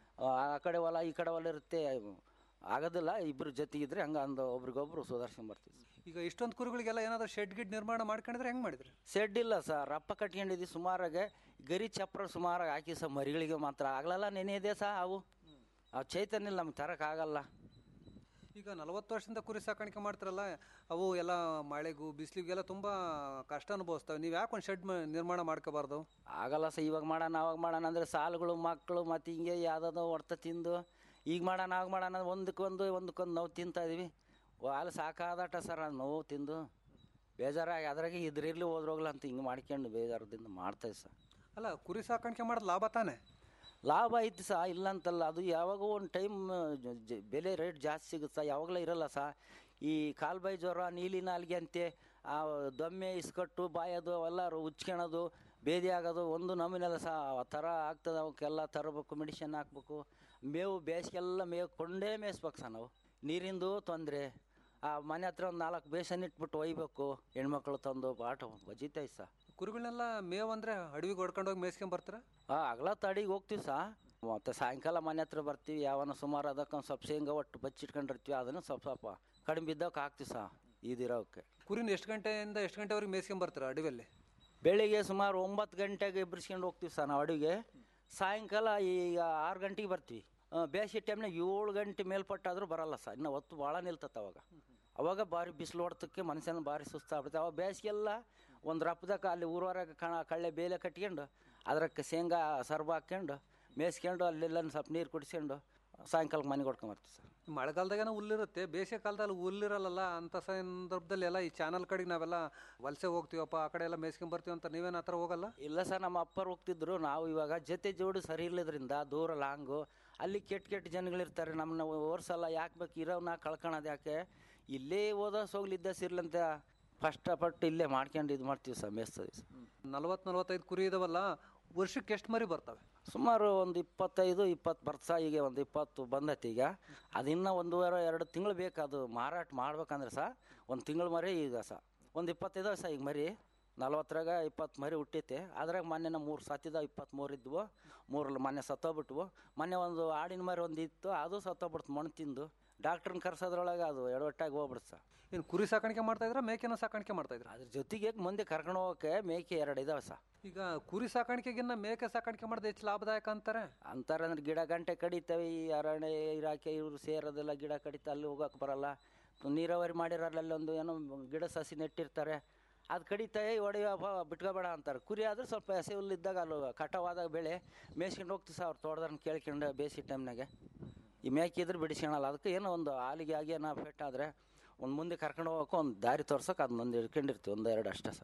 [SPEAKER 22] ಆ ಕಡೆ ಹೊಲ ಈ ಕಡೆ ಹೊಲ ಇರುತ್ತೆ ಆಗೋದಿಲ್ಲ ಇಬ್ಬರು ಜೊತೆಗಿದ್ರೆ ಹಂಗೆ ಅಂದು ಒಬ್ರಿಗೊಬ್ರು ಸುಧಾರಿಸ್ಕೊಂಡ್ ಬರ್ತೀವಿ
[SPEAKER 21] ಈಗ ಇಷ್ಟೊಂದು ಕುರಿಗಳಿಗೆಲ್ಲ ಏನಾದ್ರು ಶೆಡ್ ಗಿಡ್ ನಿರ್ಮಾಣ ಮಾಡ್ಕೊಂಡಿದ್ರೆ ಹೆಂಗ್ ಮಾಡಿದ್ರಿ
[SPEAKER 22] ಸೆಡ್ ಇಲ್ಲ ಸರ್ ರಪ್ಪ ಕಟ್ಕೊಂಡಿದ್ವಿ ಸುಮಾರಾಗೆ ಗರಿ ಚಪ್ರ ಸುಮಾರಾಗಿ ಹಾಕಿ ಸರ್ ಮರಿಗಳಿಗೆ ಮಾತ್ರ ಆಗ್ಲಲ್ಲ ನೆನೆಯದೆ ಸಹ ಅವು ಅವು ಚೈತನ್ಯ ಇಲ್ಲ ನಮ್ಗೆ ತರೋಕ್ಕಾಗಲ್ಲ
[SPEAKER 21] ಈಗ ನಲವತ್ತು ವರ್ಷದಿಂದ ಕುರಿ ಸಾಕಾಣಿಕೆ ಮಾಡ್ತಾರಲ್ಲ ಅವು ಎಲ್ಲ ಮಳೆಗೂ ಬಿಸಿಲಿಗೆಲ್ಲ ತುಂಬಾ ಕಷ್ಟ ಅನುಭವಿಸ್ತವೆ ನೀವು ಯಾಕೆ ಒಂದು ಶೆಡ್ ನಿರ್ಮಾಣ ಮಾಡ್ಕೋಬಾರ್ದು
[SPEAKER 22] ಆಗಲ್ಲ ಸರ್ ಇವಾಗ ಮಾಡೋಣ ಅವಾಗ ಮಾಡೋಣ ಅಂದರೆ ಸಾಲುಗಳು ಮಕ್ಕಳು ಮತ್ತು ಹಿಂಗೆ ಯಾವುದಾದ್ರು ಹೊಡ್ತ ತಿಂದು ಈಗ ಮಾಡೋಣ ಆಗ ಮಾಡೋಣ ಅಂದ್ರೆ ಒಂದಕ್ಕೊಂದು ಒಂದಕ್ಕೊಂದು ನೋವು ತಿಂತಾ ಇದೀವಿ ಹಾಲು ಸಾಕಾದಾಟ ಸರ್ ಅದು ನೋವು ತಿಂದು ಬೇಜಾರಾಗಿ ಅದ್ರಾಗೆ ಇದ್ರಿರ್ಲಿ ಹೋದ್ರೋಗ್ಲ ಅಂತ ಹಿಂಗೆ ಮಾಡ್ಕೊಂಡು ಬೇಜಾರದಿಂದ ಮಾಡ್ತಾಯಿದ್ವಿ ಸರ್
[SPEAKER 21] ಅಲ್ಲ ಕುರಿ ಸಾಕಾಣಿಕೆ ಮಾಡೋದು ಲಾಭ ತಾನೆ
[SPEAKER 22] ಲಾಭ ಐತಿ ಸಹ ಇಲ್ಲ ಅಂತಲ್ಲ ಅದು ಯಾವಾಗೋ ಒಂದು ಟೈಮ್ ಬೆಲೆ ರೇಟ್ ಜಾಸ್ತಿ ಸಿಗುತ್ತೆ ಸಹ ಯಾವಾಗಲೂ ಇರಲ್ಲ ಸಹ ಈ ಕಾಲ್ಬೈ ಜ್ವರ ನೀಲಿ ನಾಲಿಗೆ ಅಂತೆ ಆ ದೊಮ್ಮೆ ಇಸ್ಕಟ್ಟು ಬಾಯೋದು ಅವೆಲ್ಲ ಉಚ್ಕೊಳೋದು ಬೇದಿ ಆಗೋದು ಒಂದು ನಮೂನೆಲ್ಲ ಸಹ ಆ ಥರ ಆಗ್ತದೆ ಅವಕ್ಕೆಲ್ಲ ತರಬೇಕು ಮೆಡಿಷನ್ ಹಾಕ್ಬೇಕು ಮೇವು ಬೇಸಿಗೆಲ್ಲ ಮೇವು ಕೊಂಡೇ ಮೇಯಿಸ್ಬೇಕು ಸಹ ನಾವು ನೀರಿಂದು ತೊಂದರೆ ಆ ಮನೆ ಹತ್ರ ಒಂದು ನಾಲ್ಕು ಬೇಸನ್ ಇಟ್ಬಿಟ್ಟು ಒಯ್ಬೇಕು ಹೆಣ್ಮಕ್ಳು ತಂದು ಬಾಟ ಬಜಿತೈತೆ ಸಹ
[SPEAKER 21] ಕುರಿಗಳನ್ನೆಲ್ಲ ಮೇವ್ ಅಂದ್ರೆ ಅಡವಿಗೆ ಹೊಡ್ಕೊಂಡು ಹೋಗಿ ಮೇಯ್ಸ್ಕೊಂಡ್ ಬರ್ತಾರ
[SPEAKER 22] ಆ ಅಗಲ ತಡಿಗೆ ಹೋಗ್ತೀವಿ ಸಾ ಮತ್ತೆ ಸಾಯಂಕಾಲ ಮನೆ ಹತ್ರ ಬರ್ತೀವಿ ಯಾವನ ಸುಮಾರು ಅದಕ್ಕೆ ಒಂದು ಸ್ವಲ್ಪ ಶೇಂಗಾ ಒಟ್ಟು ಬಚ್ಚಿಟ್ಕೊಂಡಿರ್ತೀವಿ ಅದನ್ನು ಸ್ವಲ್ಪ ಸ್ವಲ್ಪ ಕಡಿಮೆ ಬಿದ್ದಕ್ಕೆ ಹಾಕ್ತೀವಿ ಸಾ ಇದಿರೋಕ್ಕೆ
[SPEAKER 21] ಕುರಿನ ಎಷ್ಟು ಗಂಟೆಯಿಂದ ಎಷ್ಟು ಗಂಟೆವರೆಗೆ ಮೇಯ್ಸ್ಕೊಂಡ್ ಬರ್ತಾರ ಅಡವಿಯಲ್ಲಿ
[SPEAKER 22] ಬೆಳಿಗ್ಗೆ ಸುಮಾರು ಒಂಬತ್ತು ಗಂಟೆಗೆ ಎಬ್ಬರಿಸ್ಕೊಂಡು ಹೋಗ್ತೀವಿ ಸರ್ ನಾವು ಅಡುಗೆ ಸಾಯಂಕಾಲ ಈಗ ಆರು ಗಂಟೆಗೆ ಬರ್ತೀವಿ ಆ, ಬೇಸಿಗೆ ಟೈಮ್ನಾಗ ಏಳು ಗಂಟೆ ಮೇಲ್ಪಟ್ಟಾದ್ರೂ ಬರಲ್ಲ ಸರ್ ಇನ್ನು ಹೊತ್ತು ಭಾಳ ನಿಲ್ತತ್ತೆ ಅವಾಗ ಅವಾಗ ಭಾರಿ ಬಿಸಿಲು ಹೊಡ್ತಕ್ಕೆ ಮನುಷ್ಯನ ಭಾರಿ ಸುಸ್ತಾಗ್ಬಿಡುತ್ತೆ ಅವಾಗ ಬೇಸಿಗೆಲ್ಲ ಒಂದು ರಪ್ಪದಾಗ ಅಲ್ಲಿ ಊರವರೆಗೆ ಕಣ ಕಳ್ಳೆ ಬೇಲೆ ಕಟ್ಕೊಂಡು ಅದ್ರಕ್ಕೆ ಶೇಂಗಾ ಸರ್ಬ ಹಾಕ್ಕೊಂಡು ಮೇಯ್ಸ್ಕೊಂಡು ಅಲ್ಲೆಲ್ಲ ಸ್ವಲ್ಪ ನೀರು ಕುಡಿಸ್ಕೊಂಡು ಸಾಯಂಕಾಲಕ್ಕೆ ಮನೆಗೆ ಹೊಡ್ಕೊಂಬರ್ತೀವಿ ಸರ್
[SPEAKER 21] ಮಳೆಗಾಲದಾಗೇನೋ ಹುಲ್ಲಿರುತ್ತೆ ಬೇಸಿಗೆ ಕಾಲದಲ್ಲಿ ಹುಲ್ಲಿರಲ್ಲ ಅಂತ ಸಂದರ್ಭದಲ್ಲಿ ಎಲ್ಲ ಈ ಚಾನಲ್ ಕಡೆಗೆ ನಾವೆಲ್ಲ ವಲಸೆ ಹೋಗ್ತೀವಪ್ಪ ಆ ಕಡೆ ಎಲ್ಲ ಮೇಯ್ಸ್ಕೊಂಡ್ ಬರ್ತೀವಿ ಅಂತ ನೀವೇನು ಹತ್ರ ಹೋಗಲ್ಲ
[SPEAKER 22] ಇಲ್ಲ ಸರ್ ನಮ್ಮ ಅಪ್ಪರು ಹೋಗ್ತಿದ್ರು ನಾವು ಇವಾಗ ಜೊತೆ ಜೋಡಿ ಸರಿ ಇಲ್ಲದ್ರಿಂದ ದೂರ ಲಾಂಗು ಅಲ್ಲಿ ಕೆಟ್ಟ ಕೆಟ್ಟ ಜನಗಳಿರ್ತಾರೆ ನಮ್ಮನ್ನ ಓರ್ಸಲ್ಲ ಯಾಕೆ ಬೇಕು ಇರೋವನ್ನ ಕಳ್ಕೊಳೋದು ಯಾಕೆ ಇಲ್ಲೇ ಓದೋ ಸೋಗ್ಲಿದ್ದ ಸಿರ್ಲಂತ ಕಷ್ಟಪಟ್ಟು ಇಲ್ಲೇ ಮಾಡ್ಕೊಂಡು ಇದು ಮಾಡ್ತೀವಿ ಸರ್ ಮೇಯಿಸ್ತೀವಿ ಸರ್
[SPEAKER 21] ನಲ್ವತ್ತು ನಲ್ವತ್ತೈದು ಕುರಿ ಇದಾವಲ್ಲ ವರ್ಷಕ್ಕೆ ಎಷ್ಟು ಮರಿ ಬರ್ತವೆ
[SPEAKER 22] ಸುಮಾರು ಒಂದು ಇಪ್ಪತ್ತೈದು ಇಪ್ಪತ್ತು ಬರ್ಸ ಈಗ ಒಂದು ಇಪ್ಪತ್ತು ಬಂದೈತಿ ಈಗ ಅದಿನ್ನ ಒಂದೂವರೆ ಎರಡು ತಿಂಗಳು ಬೇಕು ಅದು ಮಾರಾಟ ಮಾಡ್ಬೇಕಂದ್ರೆ ಸಹ ಒಂದು ತಿಂಗಳು ಮರಿ ಈಗ ಸಹ ಒಂದು ಇಪ್ಪತ್ತೈದು ಸಹ ಈಗ ಮರಿ ನಲ್ವತ್ತರಾಗ ಇಪ್ಪತ್ತು ಮರಿ ಹುಟ್ಟೈತೆ ಅದ್ರಾಗ ಮೊನ್ನೆ ಮೂರು ಸತ್ತಿದಾವ ಇಪ್ಪತ್ತ್ಮೂರು ಇದ್ವು ಮೂರಲ್ಲಿ ಮೊನ್ನೆ ಸತ್ತೋಗ್ಬಿಟ್ವು ಮೊನ್ನೆ ಒಂದು ಆಡಿನ ಮರಿ ಒಂದು ಇತ್ತು ಅದು ಸತ್ತೋಗ್ಬಿಡ್ತು ಮಣ್ಣು ತಿಂದು ಡಾಕ್ಟ್ರನ್ನ ಕರ್ಸೋದ್ರೊಳಗೆ ಅದು ಎಡವಟ್ಟಾಗಿ ಹೋಗ್ಬಿಡ್ತು ಸರ್
[SPEAKER 21] ಏನು ಕುರಿ ಸಾಕಾಣಿಕೆ ಮಾಡ್ತಾ ಇದ್ರ ಮೇಕೆನ ಸಾಕಾಣಿಕೆ ಮಾಡ್ತಾ ಇದ್ರ
[SPEAKER 22] ಅದ್ರ ಜೊತೆಗೆ ಮುಂದೆ ಕರ್ಕೊಂಡು ಹೋಗೋಕೆ ಮೇಕೆ ಎರಡು ಇದಾವೆ ಸರ್
[SPEAKER 21] ಈಗ ಕುರಿ ಸಾಕಾಣಿಕೆಗಿನ್ನ ಮೇಕೆ ಸಾಕಾಣಿಕೆ ಮಾಡಿದ್ರೆ ಹೆಚ್ಚು ಲಾಭದಾಯಕ ಅಂತಾರೆ
[SPEAKER 22] ಅಂತಾರೆ ಅಂದ್ರೆ ಗಿಡ ಗಂಟೆ ಕಡಿತವೆ ಈ ಅರಣ್ಯ ಇಲಾಖೆ ಇವರು ಸೇರೋದೆಲ್ಲ ಗಿಡ ಕಡಿತ ಅಲ್ಲಿ ಹೋಗಕ್ಕೆ ಬರಲ್ಲ ನೀರಾವರಿ ಮಾಡಿರಲ್ಲ ಅಲ್ಲಿ ಒಂದು ಏನೋ ಗಿಡ ಸಸಿ ನೆಟ್ಟಿರ್ತಾರೆ ಅದು ಕಡಿತಾವೆ ಹೊಡೆಯಪ್ಪ ಬಿಟ್ಕೋಬೇಡ ಅಂತಾರೆ ಕುರಿ ಆದ್ರೆ ಸ್ವಲ್ಪ ಹಸಿ ಹುಲ್ಲಿದ್ದಾಗ ಅಲ್ಲಿ ಕಟಾವಾದಾಗ ಬೆಳೆ ಮೇಯ್ಸ್ಕೊಂಡು ಹೋಗ್ತೀವಿ ಸರ್ ಅವ್ರು ತೋಟದವ್ರನ್ನ ಕೇಳ್ಕೊಂಡು ಬೇಸಿಗೆ ಟೈಮ್ನಾಗೆ ಈ ಮೇಕೆ ಇದ್ರೆ ಬಿಡಿಸ್ಕೊಳಲ್ಲ ಅದಕ್ಕೆ ಏನೋ ಒಂದು ಹಾಲಿಗೆ ಆಗಿ ಏನೋ ಫೆಟ್ ಆದರೆ ಒಂದು ಮುಂದೆ ಕರ್ಕೊಂಡು ಹೋಗೋಕೆ ಒಂದು ದಾರಿ ತೋರ್ಸೋಕೆ ಅದನ್ನೊಂದು ಹಿಡ್ಕೊಂಡಿರ್ತೀವಿ ಒಂದು ಎರಡು ಅಷ್ಟೇ ಸರ್
[SPEAKER 21] ಒಂದು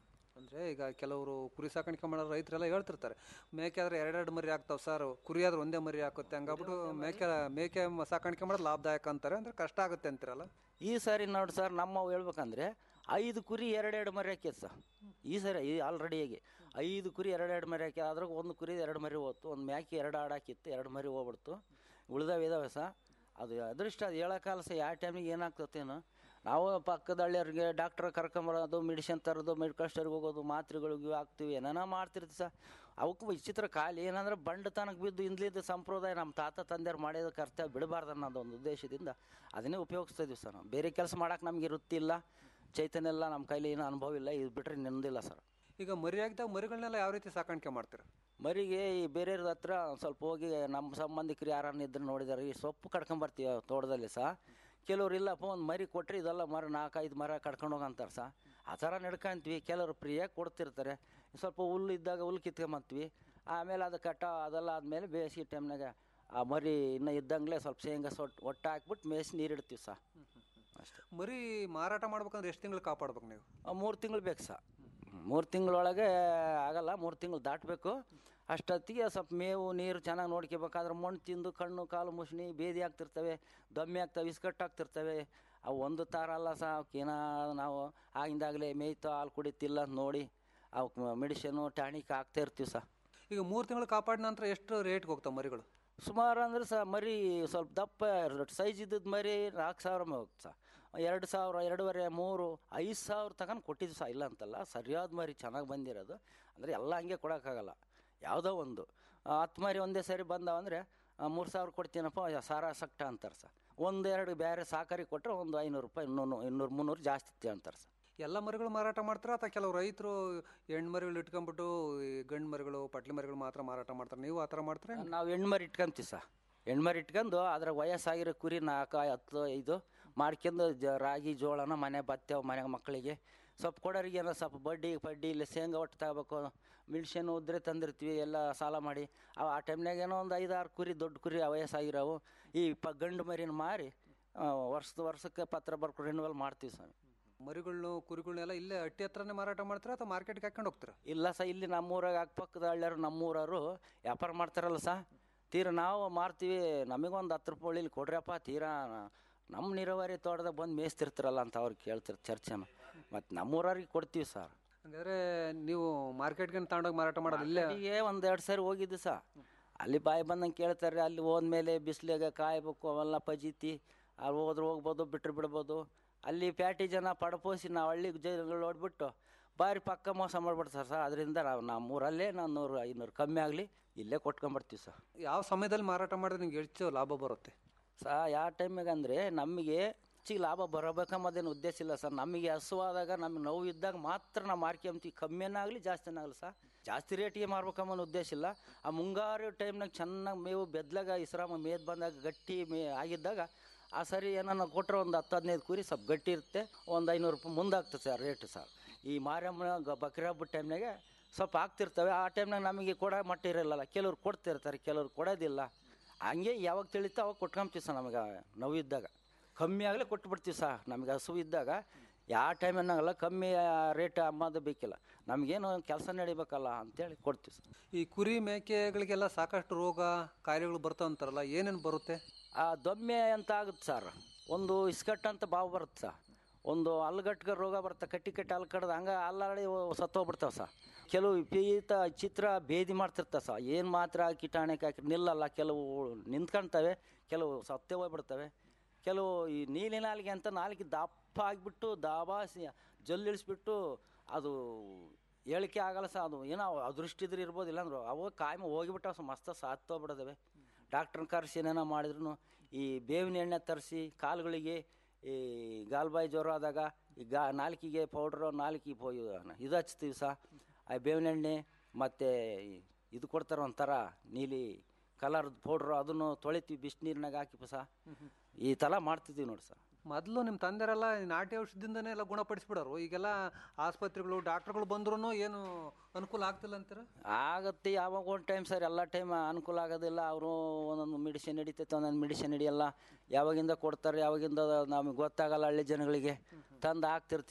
[SPEAKER 21] ಅಂದರೆ ಈಗ ಕೆಲವರು ಕುರಿ ಸಾಕಾಣಿಕೆ ಮಾಡೋ ರೈತರೆಲ್ಲ ಹೇಳ್ತಿರ್ತಾರೆ ಮೇಕೆ ಆದ್ರೆ ಎರಡೆರಡು ಮರಿ ಆಗ್ತಾವೆ ಸರ್ ಕುರಿ ಆದ್ರೆ ಒಂದೇ ಮರಿ ಹಾಕುತ್ತೆ ಹಂಗಾಗ್ಬಿಟ್ಟು ಮೇಕೆ ಮೇಕೆ ಮ- ಸಾಕಾಣಿಕೆ ಮಾಡೋದು ಲಾಭದಾಯಕ ಅಂತಾರೆ ಅಂದರೆ ಕಷ್ಟ ಆಗುತ್ತೆ ಅಂತೀರಲ್ಲ
[SPEAKER 22] ಈ ಸಾರಿ ನೋಡಿ ಸರ್ ನಮ್ಮ ಹೇಳ್ಬೇಕಂದ್ರೆ ಐದು ಕುರಿ ಎರಡೆರಡು ಮರಿ ಹಾಕ್ಯದ ಸರ್ ಈ ಸರಿ ಈ ಆಲ್ರೆಡಿಯಾಗಿ ಐದು ಕುರಿ ಎರಡೆರಡು ಮರಿ ಹಾಕಿ ಅದ್ರಾಗ ಒಂದು ಕುರಿ ಎರಡು ಮರಿ ಹೋಯ್ತು ಒಂದು ಮ್ಯಾಕೆ ಎರಡು ಆಡು ಹಾಕಿತ್ತು ಎರಡು ಮರಿ ಹೋಗ್ಬಿಡ್ತು ಉಳ್ದಾವ ಇದಾವೆ ಸರ್ ಅದು ಅದೃಷ್ಟ ಅದು ಹೇಳೋಕ್ಕಲ್ಲ ಸರ್ ಯಾವ ಟೈಮಿಗೆ ಏನಾಗ್ತತೇನೋ ನಾವು ಪಕ್ಕದ ಹಳ್ಳಿಯವ್ರಿಗೆ ಡಾಕ್ಟ್ರ್ ಕರ್ಕೊಂಬರೋದು ಮೆಡಿಸಿನ್ ತರೋದು ಮೆಡಿಕಲ್ ಸ್ಟೋರ್ಗೆ ಹೋಗೋದು ಮಾತ್ರೆಗಳಿಗೆ ಇವು ಹಾಕ್ತೀವಿ ಏನೇನೋ ಮಾಡ್ತಿರ್ತೀವಿ ಸರ್ ಅವಕ್ಕೂ ವಿಚಿತ್ರ ಕಾಲಿ ಏನಂದ್ರೆ ಬಂಡತನಕ್ಕೆ ಬಿದ್ದು ಇಂದ್ಲಿದ್ದು ಸಂಪ್ರದಾಯ ನಮ್ಮ ತಾತ ತಂದೆಯವ್ರು ಮಾಡಿದ ಕರ್ತವ್ಯ ಬಿಡಬಾರ್ದು ಅನ್ನೋದು ಒಂದು ಉದ್ದೇಶದಿಂದ ಅದನ್ನೇ ಉಪಯೋಗಿಸ್ತಾ ಇದೀವಿ ಸರ್ ನಾವು ಬೇರೆ ಕೆಲಸ ಮಾಡೋಕೆ ನಮಗೆ ವೃತ್ತಿಲ್ಲ ಚೈತನ್ಯ ಇಲ್ಲ ನಮ್ಮ ಕೈಲಿ ಏನೂ ಅನುಭವ ಇಲ್ಲ ಇದು ಬಿಟ್ಟರೆ ನೆಮ್ಮದಿಲ್ಲ ಸರ್
[SPEAKER 21] ಈಗ ಮರಿ ಆಗಿದಾಗ ಮರಿಗಳನ್ನೆಲ್ಲ ಯಾವ ರೀತಿ ಸಾಕಾಣಿಕೆ ಮಾಡ್ತೀರಾ
[SPEAKER 22] ಮರಿಗೆ ಈ ಬೇರೆಯವ್ರ ಹತ್ರ ಒಂದ್ ಸ್ವಲ್ಪ ಹೋಗಿ ನಮ್ಮ ಸಂಬಂಧಿಕರು ಯಾರನ್ನ ಇದ್ರೆ ನೋಡಿದಾರೆ ಈ ಸೊಪ್ಪು ಕಡ್ಕೊಂಬರ್ತೀವಿ ತೋಟದಲ್ಲಿ ಸಹ ಕೆಲವ್ರು ಇಲ್ಲಪ್ಪ ಒಂದು ಮರಿ ಕೊಟ್ಟರೆ ಇದೆಲ್ಲ ಮರ ನಾಲ್ಕೈದು ಮರ ಕಡ್ಕೊಂಡು ಹೋಗಂತಾರೆ ಸಹ ಆ ಥರ ನಡ್ಕೊಂತೀವಿ ಕೆಲವರು ಫ್ರೀಯಾಗಿ ಕೊಡ್ತಿರ್ತಾರೆ ಸ್ವಲ್ಪ ಹುಲ್ಲು ಇದ್ದಾಗ ಹುಲ್ಲು ಕಿತ್ಕೊಂಬಂತೀವಿ ಆಮೇಲೆ ಅದು ಕಟ್ಟ ಅದೆಲ್ಲ ಆದಮೇಲೆ ಬೇಸಿಗೆ ಟೈಮ್ನಾಗ ಆ ಮರಿ ಇನ್ನೂ ಇದ್ದಂಗೆ ಸ್ವಲ್ಪ ಶೇಂಗಾ ಸೊಟ್ಟು ಒಟ್ಟು ಹಾಕ್ಬಿಟ್ಟು ಮೇಯ್ಸಿ ನೀರಿಡ್ತೀವಿ ಸಹ ಅಷ್ಟೇ
[SPEAKER 21] ಮರಿ ಮಾರಾಟ ಮಾಡ್ಬೇಕಂದ್ರೆ ಎಷ್ಟು ತಿಂಗಳು ಕಾಪಾಡ್ಬೇಕು ನೀವು
[SPEAKER 22] ಮೂರು ತಿಂಗಳು ಬೇಕು ಸಹ ಮೂರು ತಿಂಗಳೊಳಗೆ ಆಗಲ್ಲ ಮೂರು ತಿಂಗಳು ದಾಟಬೇಕು ಅಷ್ಟೊತ್ತಿಗೆ ಸ್ವಲ್ಪ ಮೇವು ನೀರು ಚೆನ್ನಾಗಿ ನೋಡ್ಕೋಬೇಕಾದ್ರೆ ಮಣ್ಣು ತಿಂದು ಕಣ್ಣು ಕಾಲು ಮುಷ್ಣಿ ಬೇದಿ ಆಗ್ತಿರ್ತವೆ ದಮ್ಮಿ ಆಗ್ತವೆ ಇಸ್ಕಟ್ಟು ಆಗ್ತಿರ್ತವೆ ಅವು ಒಂದು ಥರ ಅಲ್ಲ ಸಹ ಅವಕ್ಕೇನ ನಾವು ಆಗಿಂದಾಗಲೇ ಮೇಯ್ತು ಹಾಲು ಕುಡಿತಿಲ್ಲ ಅಂತ ನೋಡಿ ಅವಕ್ಕೆ ಮೆಡಿಷನು ಟಾನಿಕ್ ಹಾಕ್ತಾ ಇರ್ತೀವಿ ಸಹ
[SPEAKER 21] ಈಗ ಮೂರು ತಿಂಗಳು ಕಾಪಾಡಿದ ನಂತರ ಎಷ್ಟು ರೇಟ್ಗೆ ಹೋಗ್ತಾವೆ ಮರಿಗಳು
[SPEAKER 22] ಸುಮಾರು ಅಂದ್ರೆ ಸಹ ಮರಿ ಸ್ವಲ್ಪ ದಪ್ಪ ಸೈಜ್ ಇದ್ದದ್ದು ಮರಿ ನಾಲ್ಕು ಸಾವಿರ ಹೋಗುತ್ತೆ ಸಹ ಎರಡು ಸಾವಿರ ಎರಡೂವರೆ ಮೂರು ಐದು ಸಾವಿರ ತಗೊಂಡು ಕೊಟ್ಟಿದ್ದು ಸಹ ಇಲ್ಲ ಅಂತಲ್ಲ ಸರಿಯಾದ ಮರಿ ಚೆನ್ನಾಗಿ ಬಂದಿರೋದು ಅಂದರೆ ಎಲ್ಲ ಹಂಗೆ ಕೊಡೋಕ್ಕಾಗಲ್ಲ ಯಾವುದೋ ಒಂದು ಆ, ಹತ್ತು ಮರಿ ಒಂದೇ ಸರಿ ಬಂದವಂದರೆ ಮೂರು ಸಾವಿರ ಕೊಡ್ತೀನಪ್ಪ ಸಾರ ಸಕ್ಟ ಅಂತಾರೆ ಸರ್ ಒಂದು ಎರಡು ಬೇರೆ ಸಾಕರಿ ಕೊಟ್ಟರೆ ಒಂದು ಐನೂರು ರೂಪಾಯಿ ಇನ್ನೂರು ಇನ್ನೂರು ಮುನ್ನೂರು ಜಾಸ್ತಿ ಇತ್ತು ಅಂತಾರೆ ಸರ್
[SPEAKER 21] ಎಲ್ಲ ಮರಿಗಳು ಮಾರಾಟ ಮಾಡ್ತಾರಾ ಅಥವಾ ಕೆಲವು ರೈತರು ಹೆಣ್ಣು ಮರಿಗಳು ಇಟ್ಕೊಂಡ್ಬಿಟ್ಟು ಈ ಗಂಡು ಮರಿಗಳು ಪಟ್ಲಿ ಮರಿಗಳು ಮಾತ್ರ ಮಾರಾಟ ಮಾಡ್ತಾರೆ ನೀವು ಆ ಥರ ಮಾಡ್ತಾರೆ
[SPEAKER 22] ನಾವು ಹೆಣ್ಮರಿ ಇಟ್ಕೊಂತೀವಿ ಸರ್ ಹೆಣ್ಮರಿ ಇಟ್ಕೊಂಡು ಅದ್ರ ವಯಸ್ಸಾಗಿರೋ ಕುರಿ ನಾಲ್ಕು ಹತ್ತು ಐದು ಮಾಡ್ಕೊಂಡು ಜ ರಾಗಿ ಜೋಳನ ಮನೆ ಬತ್ತೇವೆ ಮನೆ ಮಕ್ಕಳಿಗೆ ಸ್ವಲ್ಪ ಕೊಡೋರಿಗೆ ಏನೋ ಸ್ವಲ್ಪ ಬಡ್ಡಿ ಪಡ್ಡಿ ಇಲ್ಲ ಶೇಂಗಾ ಒಟ್ಟು ತಗೋಬೇಕು ಮೆಣಸಿನ ಉದ್ರೆ ತಂದಿರ್ತೀವಿ ಎಲ್ಲ ಸಾಲ ಮಾಡಿ ಅವು ಆ ಟೈಮ್ನಾಗ ಏನೋ ಒಂದು ಐದಾರು ಕುರಿ ದೊಡ್ಡ ಕುರಿ ವಯಸ್ಸಾಗಿರೋವು ಈ ಪ ಗಂಡು ಮರಿನ ಮಾರಿ ಆ, ವರ್ಷದ ವರ್ಷಕ್ಕೆ ಪತ್ರ ಬರ್ಕೊಂಡು ರಿನ್ಯೂವಲ್ ಮಾಡ್ತೀವಿ ಸರ್
[SPEAKER 21] ಮರಿಗಳನ್ನು ಕುರಿಗಳನ್ನೆಲ್ಲ ಇಲ್ಲೇ ಹಟ್ಟಿ ಹತ್ರನೇ ಮಾರಾಟ ಮಾಡ್ತಾರಾ ಅಥವಾ ಮಾರ್ಕೆಟ್ಗೆ ಹಾಕೊಂಡು ಹೋಗ್ತೀರಾ
[SPEAKER 22] ಇಲ್ಲ ಸ ಇಲ್ಲಿ ನಮ್ಮೂರಾಗ ಅಕ್ಕಪಕ್ಕದ ಹಳ್ಳಿಯರು ನಮ್ಮೂರವರು ವ್ಯಾಪಾರ ಮಾಡ್ತಾರಲ್ಲ ಸ ತೀರಾ ನಾವು ಮಾರ್ತೀವಿ ನಮಗೊಂದು ಹತ್ತು ರೂಪಾಯಿ ಇಲ್ಲಿ ಕೊಡ್ರಪ್ಪ ತೀರಾ ನಮ್ಮ ನೀರಾವರಿ ತೋಟದಾಗ ಬಂದು ಮೇಯ್ಸ್ತಿರ್ತಾರಲ್ಲ ಅಂತ ಅವ್ರು ಕೇಳ್ತಿರ್ ಚರ್ಚೆನ ಮತ್ತು ನಮ್ಮೂರವ್ರಿಗೆ ಕೊಡ್ತೀವಿ ಸರ್
[SPEAKER 21] ಹಂಗಾದ್ರೆ ನೀವು ಮಾರ್ಕೆಟ್ಗೆ ತಗೊಂಡೋಗಿ ಮಾರಾಟ ಮಾಡೋದು ಇಲ್ಲೇ
[SPEAKER 22] ಇಲ್ಲಿಗೆ ಒಂದು ಎರಡು ಸರಿ ಹೋಗಿದ್ದು ಸಹ ಅಲ್ಲಿ ಬಾಯಿ ಬಂದಂಗೆ ಕೇಳ್ತಾರೆ ಅಲ್ಲಿ ಹೋದ್ಮೇಲೆ ಬಿಸಿಲಿಗೆ ಕಾಯ್ಬೇಕು ಅವೆಲ್ಲ ಪಜೀತಿ ಅಲ್ಲಿ ಹೋದ್ರೆ ಹೋಗ್ಬೋದು ಬಿಟ್ರೆ ಬಿಡ್ಬೋದು ಅಲ್ಲಿ ಪ್ಯಾಟಿ ಜನ ಪಡಪೋಸಿ ನಾವು ಹಳ್ಳಿಗೆ ಜನಗಳು ನೋಡ್ಬಿಟ್ಟು ಬಾರಿ ಪಕ್ಕ ಮೋಸ ಮಾಡ್ಬಿಡ್ತಾರೆ ಸರ್ ಅದರಿಂದ ನಾವು ನಮ್ಮೂರಲ್ಲೇ ನಾವು ನೂರು ಐನೂರು ಕಮ್ಮಿ ಆಗಲಿ ಇಲ್ಲೇ ಕೊಟ್ಕೊಂಬರ್ತೀವಿ ಸರ್
[SPEAKER 21] ಯಾವ ಸಮಯದಲ್ಲಿ ಮಾರಾಟ ಮಾಡಿದ್ರೆ ನಿಮ್ಗೆ ಹೆಚ್ಚು ಲಾಭ ಬರುತ್ತೆ
[SPEAKER 22] ಸಾ ಯಾವ ಟೈಮಿಗೆ ಅಂದರೆ ನಮಗೆ ಹೆಚ್ಚಿಗೆ ಲಾಭ ಬರಬೇಕಂಬುದೇನು ಉದ್ದೇಶ ಇಲ್ಲ ಸರ್ ನಮಗೆ ಹಸುವಾದಾಗ ನಮಗೆ ನೋವು ಇದ್ದಾಗ ಮಾತ್ರ ನಾವು ಮಾರ್ಕೊಂತೀವಿ ಕಮ್ಮಿನಾಗಲಿ ಜಾಸ್ತಿನಾಗಲಿ ಸರ್ ಜಾಸ್ತಿ ರೇಟಿಗೆ ಮಾರ್ಬೇಕಂಬ ಉದ್ದೇಶ ಇಲ್ಲ ಆ ಮುಂಗಾರು ಟೈಮ್ನಾಗ ಚೆನ್ನಾಗಿ ಮೇವು ಬೆದ್ಲಾಗ ಇಸ್ರಾಮ ಮೇದ್ ಬಂದಾಗ ಗಟ್ಟಿ ಮೇ ಆಗಿದ್ದಾಗ ಆ ಸರಿ ಏನನ್ನ ಕೊಟ್ಟರೆ ಒಂದು ಹತ್ತು ಹದಿನೈದು ಕುರಿ ಸ್ವಲ್ಪ ಗಟ್ಟಿ ಇರುತ್ತೆ ಒಂದು ಐನೂರು ರೂಪಾಯಿ ಮುಂದಾಗ್ತದೆ ಸರ್ ರೇಟ್ ಸರ್ ಈ ಮಾರಮ್ಮ ಗ- ಬಕ್ರಿ ಹಬ್ಬದ ಟೈಮ್ನಾಗೆ ಸ್ವಲ್ಪ ಆಗ್ತಿರ್ತವೆ ಆ ಟೈಮ್ನಾಗ ನಮಗೆ ಕೊಡೋ ಮಟ್ಟ ಇರಲ್ಲ ಕೆಲವ್ರು ಕೊಡ್ತಿರ್ತಾರೆ ಕೆಲವ್ರು ಕೊಡೋದಿಲ್ಲ ಹಂಗೆ ಯಾವಾಗ ತಿಳಿತಾ ಅವಾಗ ಕೊಟ್ಕೊಂತೀವಿ ಸರ್ ನಮಗೆ ನೋವಿದ್ದಾಗ ಕಮ್ಮಿ ಆಗಲೇ ಕೊಟ್ಬಿಡ್ತೀವಿ ಸರ್ ನಮಗೆ ಹಸು ಇದ್ದಾಗ ಯಾವ ಟೈಮ್ ಏನಾಗಲ್ಲ ಕಮ್ಮಿ ರೇಟ್ ಅಂಬೋದು ಬೇಕಿಲ್ಲ ನಮಗೇನು ಕೆಲಸ ನಡಿಬೇಕಲ್ಲ ಅಂತೇಳಿ ಕೊಡ್ತೀವಿ ಸರ್
[SPEAKER 21] ಈ ಕುರಿ ಮೇಕೆಗಳಿಗೆಲ್ಲ ಸಾಕಷ್ಟು ರೋಗ ಕಾಯಿಲೆಗಳು ಬರ್ತಾವ ಅಂತಾರಲ್ಲ ಏನೇನು ಬರುತ್ತೆ
[SPEAKER 22] ಆ ದೊಮ್ಮೆ ಅಂತ ಆಗುತ್ತೆ ಸರ್ ಒಂದು ಇಸ್ಕಟ್ ಅಂತ ಬಾವು ಬರುತ್ತೆ ಸರ್ ಒಂದು ಹಲ್ಗಟ್ಗ ರೋಗ ಬರುತ್ತೆ ಕಟ್ಟಿ ಕಟ್ಟಿ ಹಲ್ ಕಡ್ದು ಹಂಗೆ ಅಲ್ಲಾಡಿ ಸತ್ತೋಗ್ಬಿಡ್ತಾವೆ ಸರ್ ಕೆಲವು ವಿಪರೀತ ಚಿತ್ರ ಭೇದಿ ಮಾಡ್ತಿರ್ತಾವೆ ಸರ್ ಏನು ಮಾತ್ರ ಕೀಟಾಣಿಕೆ ಹಾಕಿ ನಿಲ್ಲಲ್ಲ ಕೆಲವು ನಿಂತ್ಕೊಳ್ತವೆ ಕೆಲವು ಸತ್ತೇ ಹೋಗ್ಬಿಡ್ತವೆ ಕೆಲವು ಈ ನೀಲಿ ನಾಲಿಗೆ ಅಂತ ನಾಲಿಗೆ ದಪ್ಪ ಆಗಿಬಿಟ್ಟು ದಾಬಾಸಿ ಜಲ್ಲಿಳಿಸ್ಬಿಟ್ಟು ಅದು ಹೇಳಿಕೆ ಆಗಲ್ಲ ಸಹ ಅದು ಏನೋ ಅದೃಷ್ಟಿ ಇದ್ರೆ ಇರ್ಬೋದು ಇಲ್ಲಾಂದ್ರೆ ಅವು ಕಾಯಿಮೆ ಹೋಗಿಬಿಟ್ಟಾವ ಸಹ ಮಸ್ತ ಸಾತ್ತೋಗ್ಬಿಡದವೆ ಡಾಕ್ಟ್ರನ್ನ ಕರೆಸಿ ಏನೇನೋ ಮಾಡಿದ್ರು ಈ ಬೇವಿನ ಎಣ್ಣೆ ತರಿಸಿ ಕಾಲುಗಳಿಗೆ ಈ ಗಾಲ್ಬಾಯಿ ಜ್ವರ ಆದಾಗ ಈ ಗಾ ನಾಲ್ಕಿಗೆ ಪೌಡ್ರು ನಾಲ್ಕಿಗೆ ಪೋ ಇದು ಹಚ್ತೀವಿ ಸಹ ಆ ಬೇವಿನ ಎಣ್ಣೆ ಮತ್ತು ಇದು ಕೊಡ್ತಾರೆ ಒಂಥರ ನೀಲಿ ಕಲರ್ದು ಪೌಡ್ರು ಅದನ್ನು ತೊಳಿತೀವಿ ಬಿಸಿನೀರಿನಾಗ ಹಾಕಿ ಸಹ ಈ ಥರ ಮಾಡ್ತಿದ್ದೀವಿ ನೋಡಿ ಸರ್
[SPEAKER 21] ಮೊದಲು ನಿಮ್ಮ ತಂದೆರೆಲ್ಲ ಈ ನಾಟಿ ಔಷಧದಿಂದನೇ ಎಲ್ಲ ಗುಣಪಡಿಸ್ಬಿಡೋರು ಈಗೆಲ್ಲ ಆಸ್ಪತ್ರೆಗಳು ಡಾಕ್ಟ್ರುಗಳು ಬಂದ್ರೂ ಏನು ಅನುಕೂಲ ಆಗ್ತಿಲ್ಲ ಅಂತೀರ
[SPEAKER 22] ಆಗತ್ತೆ ಯಾವಾಗ ಒಂದು ಟೈಮ್ ಸರ್ ಎಲ್ಲ ಟೈಮ್ ಅನುಕೂಲ ಆಗೋದಿಲ್ಲ ಅವರು ಒಂದೊಂದು ಮೆಡಿಸಿನ್ ಹಿಡಿತೈತೆ ಒಂದೊಂದು ಮೆಡಿಸಿನ್ ಹಿಡಿಯಲ್ಲ ಯಾವಾಗಿಂದ ಕೊಡ್ತಾರೆ ಯಾವಾಗಿಂದ ನಮಗೆ ಗೊತ್ತಾಗಲ್ಲ ಹಳ್ಳಿ ಜನಗಳಿಗೆ ತಂದು ಹಾಕ್ತಿರ್ತೀವಿ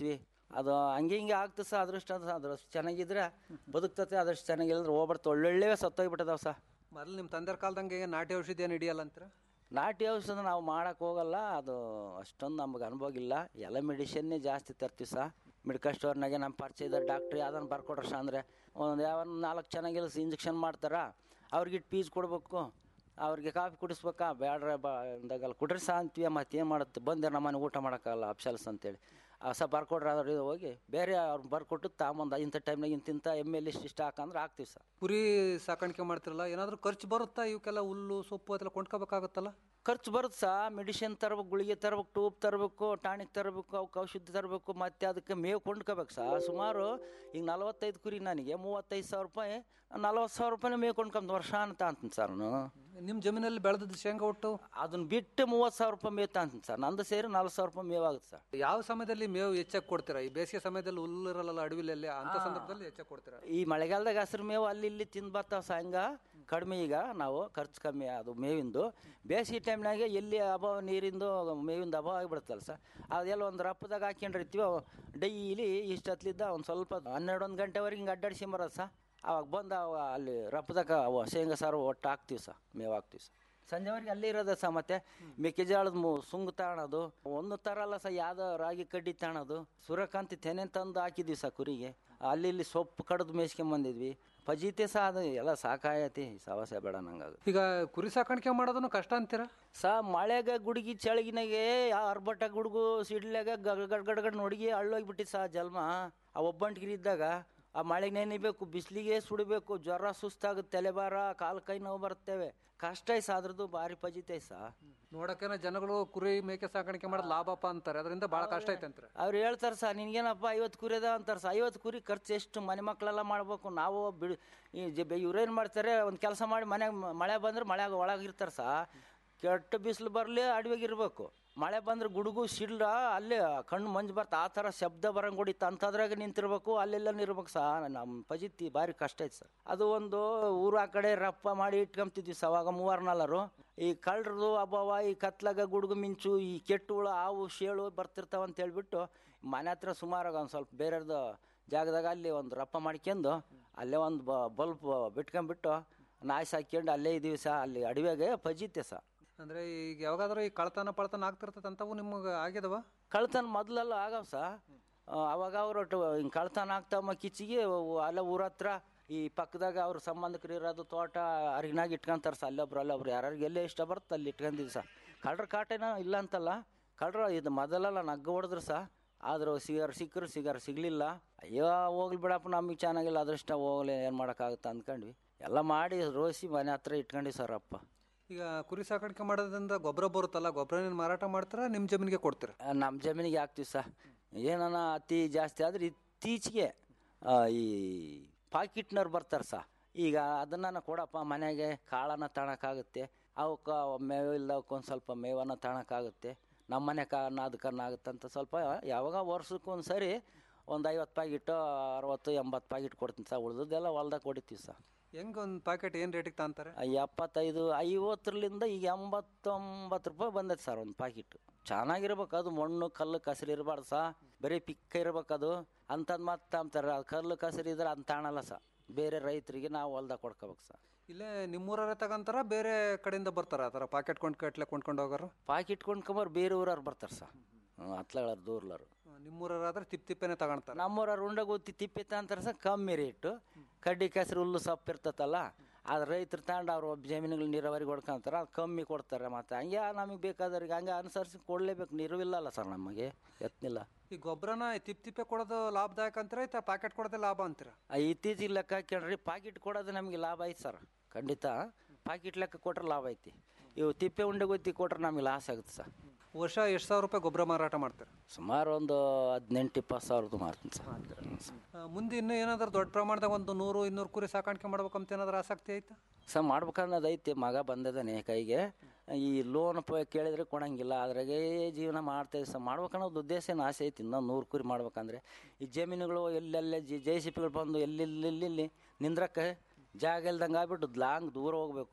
[SPEAKER 22] ಅದು ಹಂಗೆ ಹಿಂಗೆ ಆಗ್ತದೆ ಸರ್ ಅದೃಷ್ಟ ಅದು ಅದೃಷ್ಟ ಚೆನ್ನಾಗಿದ್ರೆ ಬದುಕ್ತತೆ ಅದಷ್ಟು ಚೆನ್ನಾಗಿಲ್ಲದ್ರೆ ಹೋಗ್ಬರ್ತ ಒಳ್ಳೊಳ್ಳೆ ಸತ್ತೋಗ್ಬಿಟ್ಟದಾವ ಸರ್
[SPEAKER 21] ಮೊದಲು ನಿಮ್ಮ ತಂದೆರ ಕಾಲದಂಗೆ ನಾಟಿ ಔಷಧಿ ಏನು ಹಿಡಿಯಲ್ಲ ಅಂತೀರ
[SPEAKER 22] ನಾಟಿ ಔಷಧ ನಾವು ಮಾಡಕ್ಕೆ ಹೋಗಲ್ಲ ಅದು ಅಷ್ಟೊಂದು ನಮ್ಗೆ ಅನುಭವ ಇಲ್ಲ ಎಲ್ಲ ಮೆಡಿಷನ್ನೇ ಜಾಸ್ತಿ ತರ್ತೀವಿ ಸಹ ಮೆಡಿಕಲ್ ಸ್ಟೋರ್ನಾಗೆ ನಮ್ಮ ಪರಿಚಯದ ಡಾಕ್ಟ್ರ್ ಯಾವ್ದನ್ನ ಬರ್ಕೊಡ್ರ ಸಹ ಅಂದರೆ ಒಂದು ಯಾವ ನಾಲ್ಕು ಚೆನ್ನಾಗಿಲ್ಲ ಇಂಜೆಕ್ಷನ್ ಮಾಡ್ತಾರ ಅವ್ರಿಗೆ ಪೀಸ್ ಕೊಡ್ಬೇಕು ಅವ್ರಿಗೆ ಕಾಫಿ ಕುಡಿಸ್ಬೇಕಾ ಬೇಡ್ರ ಬಾ ಅಂದಾಗಲ್ಲ ಕುಡ್ರಿ ಸಹ ಅಂತೀವಿ ಮತ್ತೇನು ಮಾಡುತ್ತೆ ಬಂದೆ ನಮ್ಮನೆ ಊಟ ಮಾಡೋಕ್ಕಾಗಲ್ಲ ಅಪ್ಸಲ್ಸ್ ಅಂತೇಳಿ ಹೊಸ ಬರ್ಕೊಡ್ರಿ ಅದ್ರ ಹೋಗಿ ಬೇರೆ ಅವ್ರು ಬರ್ಕೊಟ್ಟು ತಾಂಬಂದು ಇಂಥ ಟೈಮ್ನಾಗ ಇಂತಿಂಥ ಎಮ್ ಎಲ್ ಇಷ್ಟು ಇಷ್ಟ ಹಾಕಂದ್ರೆ ಹಾಕ್ತೀವಿ ಸರ್
[SPEAKER 21] ಕುರಿ ಸಾಕಾಣಿಕೆ ಮಾಡ್ತಿರಲ್ಲ ಏನಾದರೂ ಖರ್ಚು ಬರುತ್ತಾ ಇವಕ್ಕೆಲ್ಲ ಹುಲ್ಲು ಸೊಪ್ಪು ಅದೆಲ್ಲ ಕೊಂಡ್ಕೋಬೇಕಾಗುತ್ತಲ್ಲ
[SPEAKER 22] ಖರ್ಚು ಬರುತ್ತೆ ಸಾ ಮೆಡಿಸಿನ್ ತರ್ಬೇಕು ಗುಳಿಗೆ ತರ್ಬೇಕು ಟೂಬ್ ತರಬೇಕು ಟಾನಿಕ್ ತರಬೇಕು ಅವಕ್ಕೆ ಔಷಧಿ ತರಬೇಕು ಮತ್ತೆ ಅದಕ್ಕೆ ಮೇವು ಕೊಂಡ್ಕೋಬೇಕು ಸಾ ಸುಮಾರು ಈಗ ನಲವತ್ತೈದು ಕುರಿ ನನಗೆ ಮೂವತ್ತೈದು ಸಾವಿರ ರೂಪಾಯಿ ನಲವತ್ತು ಸಾವಿರ ರೂಪಾಯಿ ಮೇವು ಕೊಂಡ್ಕೊಂಡ್ ವರ್ಷ ಅಂತ ಅಂತೀನಿ ಸರ್ ನಾನು
[SPEAKER 21] ನಿಮ್ಮ ಜಮೀನಲ್ಲಿ ಬೆಳೆದ ಶೇಂಗಾ ಒಟ್ಟು
[SPEAKER 22] ಅದನ್ನ ಬಿಟ್ಟು ಮೂವತ್ತು ಸಾವಿರ ರೂಪಾಯಿ ಮೇವು ಅಂತೀನಿ ಸರ್ ನಂದು ಸೇರಿ ನಲ್ವತ್ತು ಸಾವಿರ ರೂಪಾಯಿ ಮೇವು ಆಗುತ್ತೆ ಸರ್
[SPEAKER 21] ಯಾವ ಸಮಯದಲ್ಲಿ ಮೇವು ಹೆಚ್ಚಾಗಿ ಕೊಡ್ತೀರಾ ಈ ಬೇಸಿಗೆ ಸಮಯದಲ್ಲಿ ಹುಲ್ಲು ಇರಲ್ಲ ಅಡವಿಲಲ್ಲಿ ಅಂತ ಸಂದರ್ಭದಲ್ಲಿ ಹೆಚ್ಚಾಗಿ ಕೊಡ್ತೀರಾ
[SPEAKER 22] ಈ ಮಳೆಗಾಲದಾಗ ಹಸಿರು ಮೇವು ಅಲ್ಲಿ ಇಲ್ಲಿ ತಿಂದು ಬರ್ತಾವ ಸಹ ಹಂಗ ಕಡಿಮೆ ಈಗ ನಾವು ಖರ್ಚು ಕಮ್ಮಿ ಅದು ಮೇವಿಂದು ಬೇಸಿಗೆ ಟೈಮ್ನಾಗೆ ಎಲ್ಲಿ ಅಭಾವ ನೀರಿಂದು ಮೇವಿಂದ ಅಭಾವ ಆಗಿಬಿಡುತ್ತಲ್ಲ ಸರ್ ಅದೆಲ್ಲ ಒಂದು ರಪ್ಪದಾಗ ಹಾಕ್ಕೊಂಡಿರ್ತೀವಿ ಡೈಲಿ ಇಷ್ಟೊತ್ತಲಿದ್ದ ಒಂದು ಸ್ವಲ್ಪ ಹನ್ನೆರಡು ಒಂದು ಗಂಟೆವರೆಗೆ ಹಿಂಗೆ ಅಡ್ಡಾಡ್ಸ್ಕೊಂಬರೋದು ಸಹ ಅವಾಗ ಬಂದು ಅವ ಅಲ್ಲಿ ರಪ್ಪದಾಗ ಅವ ಶೇಂಗಾ ಸಾರು ಒಟ್ಟು ಹಾಕ್ತೀವಿ ಸಹ ಮೇವು ಹಾಕ್ತೀವಿ ಸಹ ಸಂಜೆವರೆಗೆ ಅಲ್ಲೇ ಇರೋದ ಸಹ ಮತ್ತೆ ಮೆಕ್ಕೆಜೋಳದ ಮು ಸುಂಗ್ ತಾಣದು ಒಂದು ಥರ ಅಲ್ಲ ಸಹ ಯಾವ್ದೋ ರಾಗಿ ಕಡ್ಡಿ ತಾಣದು ಸೂರ್ಯಕಾಂತಿ ತೆನೆ ತಂದು ಹಾಕಿದ್ವಿ ಸಹ ಕುರಿಗೆ ಅಲ್ಲಿ ಇಲ್ಲಿ ಸೊಪ್ಪು ಕಡ್ದು ಮೇಯ್ಸ್ಕೊಂಬಂದಿದ್ವಿ ಫಜೀತೆ ಸಹ ಅದು ಎಲ್ಲ ಸಾಕಾಯತಿ ಸವಾಸ ಬೇಡ ನಂಗಾಗ
[SPEAKER 21] ಈಗ ಕುರಿ ಸಾಕಾಣಿಕೆ ಮಾಡೋದನ್ನು ಕಷ್ಟ ಅಂತೀರಾ
[SPEAKER 22] ಸಾ ಮಳೆಗ ಗುಡುಗಿ ಚಳಗಿನಾಗೆ ಆ ಅರ್ಬಟ ಗುಡುಗು ಸಿಡ್ಲಾಗ ಗಡ್ ಗಡ್ ಗಡ್ ಗಡ್ ನೋಡಿಗೆ ಅಳ್ಳೋಗ್ಬಿಟ್ಟಿತ್ತು ಸಾ ಜಲ್ಮ ಆ ಒಬ್ಬಂಟಿಗಿರಿ ಇದ್ದಾಗ ಆ ಮಳೆಗೆ ನೆನಿಬೇಕು ಬಿಸಿಲಿಗೆ ಸುಡಬೇಕು ಜ್ವರ ಸುಸ್ತಾಗುತ್ತೆ ತಲೆಬಾರ ಕಾಲು ಕೈ ನೋವು ಬರ್ತೇವೆ ಕಷ್ಟ ಐಸ ಅದ್ರದ್ದು ಭಾರಿ ಫಜಿತೆ ಸಾ
[SPEAKER 21] ನೋಡಕ್ಕೇನ ಜನಗಳು ಕುರಿ ಮೇಕೆ ಸಾಕಾಣಿಕೆ ಮಾಡೋದು ಲಾಭಪ್ಪ ಅಂತಾರೆ ಅದರಿಂದ ಬಹಳ ಕಷ್ಟ ಐತೆ ಅಂತಾರೆ
[SPEAKER 22] ಅವ್ರು ಹೇಳ್ತಾರೆ ಸರ್ ನಿನ್ಗೇನಪ್ಪ ಐವತ್ತು ಕುರಿ ಅದ ಅಂತಾರೆ ಸರ್ ಐವತ್ತು ಕುರಿ ಖರ್ಚು ಎಷ್ಟು ಮನೆ ಮಕ್ಕಳೆಲ್ಲ ಮಾಡ್ಬೇಕು ನಾವು ಬಿಡು ಈ ಜ ಇವ್ರೇನು ಮಾಡ್ತಾರೆ ಒಂದು ಕೆಲಸ ಮಾಡಿ ಮನ್ಯಾಗ ಮಳೆ ಬಂದ್ರೆ ಮಳೆಯಾಗ ಒಳಗೆ ಇರ್ತಾರೆ ಸಾ ಕೆಟ್ಟ ಬಿಸಿಲು ಬರಲಿ ಅಡವಿಗೆ ಇರಬೇಕು ಮಳೆ ಬಂದ್ರೆ ಗುಡುಗು ಸಿಡ್ಲ ಅಲ್ಲೇ ಕಣ್ಣು ಮಂಜು ಬರ್ತಾ ಆ ಥರ ಶಬ್ದ ಬರಂಗ್ ಹೊಡಿತ ಅಂಥದ್ರಾಗ ನಿಂತಿರ್ಬೇಕು ಅಲ್ಲೆಲ್ಲ ಇರ್ಬೇಕು ಸಾ ನಮ್ಮ ಪಜಿತಿ ಭಾರಿ ಕಷ್ಟ ಐತೆ ಸರ್ ಅದು ಒಂದು ಊರು ಆ ಕಡೆ ರಪ್ಪ ಮಾಡಿ ಇಟ್ಕೊಂತಿದ್ವಿ ಸರ್ ಅವಾಗ ಮೂವಾರು ನಾಲ್ವರು ಈ ಕಳ್ಳರದು ಅಬ್ಬವ ಈ ಕತ್ಲಾಗ ಗುಡುಗು ಮಿಂಚು ಈ ಕೆಟ್ಟು ಹುಳ ಹಾವು ಶೇಳು ಬರ್ತಿರ್ತಾವ ಅಂತ ಹೇಳ್ಬಿಟ್ಟು ಮನೆ ಹತ್ರ ಸುಮಾರಾಗ ಒಂದು ಸ್ವಲ್ಪ ಬೇರೆದು ಜಾಗದಾಗ ಅಲ್ಲಿ ಒಂದು ರಪ್ಪ ಮಾಡ್ಕೊಂಡು ಅಲ್ಲೇ ಒಂದು ಬಲ್ಪ್ ಬಿಟ್ಕೊಂಡ್ಬಿಟ್ಟು ನಾಯಿ ಸಾಕ್ಕೊಂಡು ಅಲ್ಲೇ ಇದೀವಿ ಸಹ ಅಲ್ಲಿ ಅಡವಿಯಾಗೆ ಪಜಿತೆ ಸಹ
[SPEAKER 21] ಅಂದ್ರೆ ಈಗ ಯಾವಾಗಾದ್ರೂ ಈ ಕಳ್ತನ ಪಳ್ತನ ಆಗ್ತಿರ್ತದೆ ಅಂತವು ನಿಮಗೆ ಆಗ್ಯದವ
[SPEAKER 22] ಕಳ್ತನ ಮೊದಲೆಲ್ಲ ಆಗವ ಸಹ ಅವಾಗ ಅವರು ಹಿಂಗೆ ಕಳ್ತನ ಆಗ್ತಾವ ಕಿಚ್ಚಿಗೆ ಅಲ್ಲ ಊರ ಹತ್ರ ಈ ಪಕ್ಕದಾಗ ಅವ್ರ ಸಂಬಂಧಿಕರು ಇರೋದು ತೋಟ ಅರಿಗಿನಾಗ ಇಟ್ಕೊಂತಾರೆ ಸಹ ಅಲ್ಲೊಬ್ರು ಅಲ್ಲೊಬ್ರು ಯಾರ್ಯಾರಿಗೆ ಎಲ್ಲೇ ಇಷ್ಟ ಬರುತ್ತೆ ಅಲ್ಲಿ ಇಟ್ಕೊಂಡಿದ್ವಿ ಸಹ ಕಳ್ರ ಕಾಟೇನ ಇಲ್ಲ ಅಂತಲ್ಲ ಕಳ್ರ ಇದು ಮೊದಲೆಲ್ಲ ನಗ್ಗ ಹೊಡೆದ್ರು ಸಹ ಆದರೂ ಸಿಗರ್ ಸಿಕ್ಕರು ಸಿಗರ್ ಸಿಗಲಿಲ್ಲ ಅಯ್ಯೋ ಹೋಗ್ಲಿ ಬಿಡಪ್ಪ ನಮಗೆ ಚೆನ್ನಾಗಿಲ್ಲ ಅದೃಷ್ಟ ಹೋಗ್ಲಿ ಏನು ಮಾಡೋಕ್ಕಾಗುತ್ತೆ ಅಂದ್ಕೊಂಡ್ವಿ ಎಲ್ಲ ಮಾಡಿ ರೋಸಿ ಮನೆ ಹತ್ರ ಇಟ್ಕೊಂಡ್ವಿ ಸರ್ ಅಪ್ಪ
[SPEAKER 21] ಈಗ ಕುರಿ ಸಾಕಾಣಿಕೆ ಮಾಡೋದ್ರಿಂದ ಗೊಬ್ಬರ ಬರುತ್ತಲ್ಲ ಗೊಬ್ಬರ ಮಾರಾಟ ಮಾಡ್ತಾರ ನಿಮ್ಮ ಜಮೀನಿಗೆ ಕೊಡ್ತೀರಾ
[SPEAKER 22] ನಮ್ಮ ಜಮೀನಿಗೆ ಹಾಕ್ತೀವಿ ಸಹ ಏನನ ಅತಿ ಜಾಸ್ತಿ ಆದರೆ ಇತ್ತೀಚೆಗೆ ಆ, ಈ ಪಾಕಿಟ್ನವ್ರು ಬರ್ತಾರೆ ಸಹ ಈಗ ಅದನ್ನ ಕೊಡಪ್ಪ ಮನೆಗೆ ಕಾಳನ್ನ ತಗೊಳಕ್ಕಾಗುತ್ತೆ ಅವಕ್ಕೆ ಮೇವು ಇಲ್ದವಕ್ಕೆ ಒಂದು ಸ್ವಲ್ಪ ಮೇವನ್ನು ತಗೊಳಕ್ಕಾಗುತ್ತೆ ನಮ್ಮ ಮನೆ ಕಾರಣ ಅದಕ್ಕನ್ನ ಆಗುತ್ತೆ ಅಂತ ಸ್ವಲ್ಪ ಯಾವಾಗ ವರ್ಷಕ್ಕೆ ಒಂದು ಸರಿ ಒಂದು ಐವತ್ತು ಪ್ಯಾಕೆಟು ಅರವತ್ತು ಎಂಬತ್ತು ಪ್ಯಾಕೆಟ್ ಕೊಡ್ತೀನಿ ಸರ್ ಉಳ್ದದ್ದೆಲ್ಲ ಹೊಲ್ದಾಗ ಹೊಡಿತೀವಿ ಸರ್
[SPEAKER 21] ಹೆಂಗ್ ಒಂದು ಪ್ಯಾಕೆಟ್ ಏನು ರೇಟಿಗೆ ತಾಂತಾರೆ
[SPEAKER 22] ಎಪ್ಪತ್ತೈದು ಐವತ್ತರಲಿಂದ ಈಗ ಎಂಬತ್ತೊಂಬತ್ತು ರೂಪಾಯಿ ಬಂದೈತೆ ಸರ್ ಒಂದು ಪ್ಯಾಕೆಟ್ ಚೆನ್ನಾಗಿರ್ಬೇಕು ಅದು ಮಣ್ಣು ಕಲ್ಲು ಕಸರು ಇರಬಾರ್ದು ಸಾ ಬರೀ ಪಿಕ್ಕ ಇರ್ಬೇಕು ಅದು ಅಂಥದ್ದು ಮತ್ತೆ ಅಂತಾರೆ ಅದು ಕಲ್ಲು ಕಸರು ಇದ್ರೆ ಅದು ತಾಣಲ್ಲ ಸಾ ಬೇರೆ ರೈತರಿಗೆ ನಾವು ಹೊಲ್ದಾಗ ಕೊಡ್ಕೋಬೇಕು ಸರ್
[SPEAKER 21] ಇಲ್ಲೇ ನಿಮ್ಮೂರವರೇ ತಗೊಂತಾರ ಬೇರೆ ಕಡೆಯಿಂದ ಬರ್ತಾರ ಆ ಥರ ಪ್ಯಾಕೆಟ್ ಕೊಂಡು ಕಟ್ಲೆ ಕೊಂಡ್ಕೊಂಡು ಹೋಗೋರು
[SPEAKER 22] ಪಾಕಿಟ್ ಕೊಂಡ್ಕೊಂಬರ್ ಬೇರೆ ಊರವ್ರು ಬರ್ತಾರೆ ಸರ್ ಹತ್ಲಗಳರು ದೂರ್ಲರು
[SPEAKER 21] ನಿಮ್ಮೂರವರಾದ್ರೆ ತಿಪ್ ತಿಪ್ಪೇನೆ ತಗೊಂತಾರೆ
[SPEAKER 22] ನಮ್ಮೂರವ್ರು ಉಂಡಗೋತಿ ತಿಪ್ಪಿತ್ತ ಅಂತಾರೆ ಸರ್ ಕಮ್ಮಿ ರೇಟು ಕಡ್ಡಿ ಕೆಸರು ಹುಲ್ಲು ಸೊಪ್ಪು ಇರ್ತತಲ್ಲ ಅದು ರೈತರು ತಗೊಂಡು ಅವ್ರು ಜಮೀನುಗಳು ನೀರಾವರಿಗೆ ಹೊಡ್ಕೊಂತಾರೆ ಅದು ಕಮ್ಮಿ ಕೊಡ್ತಾರೆ ಮತ್ತು ಹಂಗೆ ನಮಗೆ ಬೇಕಾದವ್ರಿಗೆ ಹಂಗೆ ಅನುಸರಿಸಿ ಕೊಡಲೇಬೇಕು ನೀರುವಿಲ್ಲಲ್ಲ ಸರ್ ನಮಗೆ ಎತ್ತನಿಲ್ಲ
[SPEAKER 21] ಈ ಗೊಬ್ಬರನ ತಿಪ್ ತಿಪ್ಪೆ ಕೊಡೋದು ಲಾಭದಾಯಕ ಅಂತೀರಾ ಐತೆ ಪ್ಯಾಕೆಟ್ ಕೊಡೋದೇ ಲಾಭ ಅಂತೀರಾ
[SPEAKER 22] ಇತ್ತೀಚಿಗೆ ಲೆಕ್ಕ ಹಾಕ್ಯಣ್ರಿ ಪಾಕಿಟ್ ಕೊಡೋದು ನಮಗೆ ಲಾಭ ಐತೆ ಸರ್ ಖಂಡಿತ ಪಾಕಿಟ್ ಲೆಕ್ಕ ಕೊಟ್ರೆ ಲಾಭ ಐತಿ ಇವು ತಿಪ್ಪೆ ಉಂಡೆ ಗೊತ್ತಿ ಕೊಟ್ರೆ ನಮಗೆ ಲಾಸ್ ಆಗುತ್ತೆ ಸರ್
[SPEAKER 21] ವರ್ಷ ಎಷ್ಟು ಸಾವಿರ ರೂಪಾಯಿ ಗೊಬ್ಬರ ಮಾರಾಟ ಮಾಡ್ತಾರೆ
[SPEAKER 22] ಸುಮಾರು ಒಂದು ಹದಿನೆಂಟು ಇಪ್ಪತ್ತು ಸಾವಿರದ್ದು ಮಾರ್ತೀನಿ ಸರ್
[SPEAKER 21] ಆ, ಮುಂದೆ ಇನ್ನೂ ಏನಾದ್ರು ದೊಡ್ಡ ಪ್ರಮಾಣದಾಗ ಒಂದು ನೂರು ಇನ್ನೂರು ಕುರಿ ಸಾಕಾಣಿಕೆ ಮಾಡ್ಬೇಕಂತ ಏನಾದ್ರು ಆಸಕ್ತಿ ಐತಾ
[SPEAKER 22] ಸರ್ ಮಾಡ್ಬೇಕನ್ನೋದು ಐತಿ ಮಗ ಬಂದಿದ್ದಾನೆ ಕೈಗೆ ಈ ಲೋನ್ ಪ ಕೇಳಿದ್ರೆ ಕೊಡಂಗಿಲ್ಲ ಅದ್ರಾಗೆ ಜೀವನ ಮಾಡ್ತಾ ಸರ್ ಮಾಡ್ಬೇಕನ್ನೋದು ಉದ್ದೇಶ ಏನು ಆಸೆ ಐತಿ ಇನ್ನೂ ನೂರು ಕುರಿ ಮಾಡ್ಬೇಕಂದ್ರೆ ಈ ಜಮೀನುಗಳು ಎಲ್ಲೆಲ್ಲೇ ಜಿ ಜೆ ಸಿ ಪಿಗಳು ಬಂದು ಎಲ್ಲೆಲ್ಲೆಲ್ಲಿ ನಿಂದ್ರಕ್ಕೆ ಜಾಗ ಇಲ್ದಂಗೆ ಆಗ್ಬಿಟ್ಟು ಲಾಂಗ್ ದೂರ ಹೋಗ್ಬೇಕು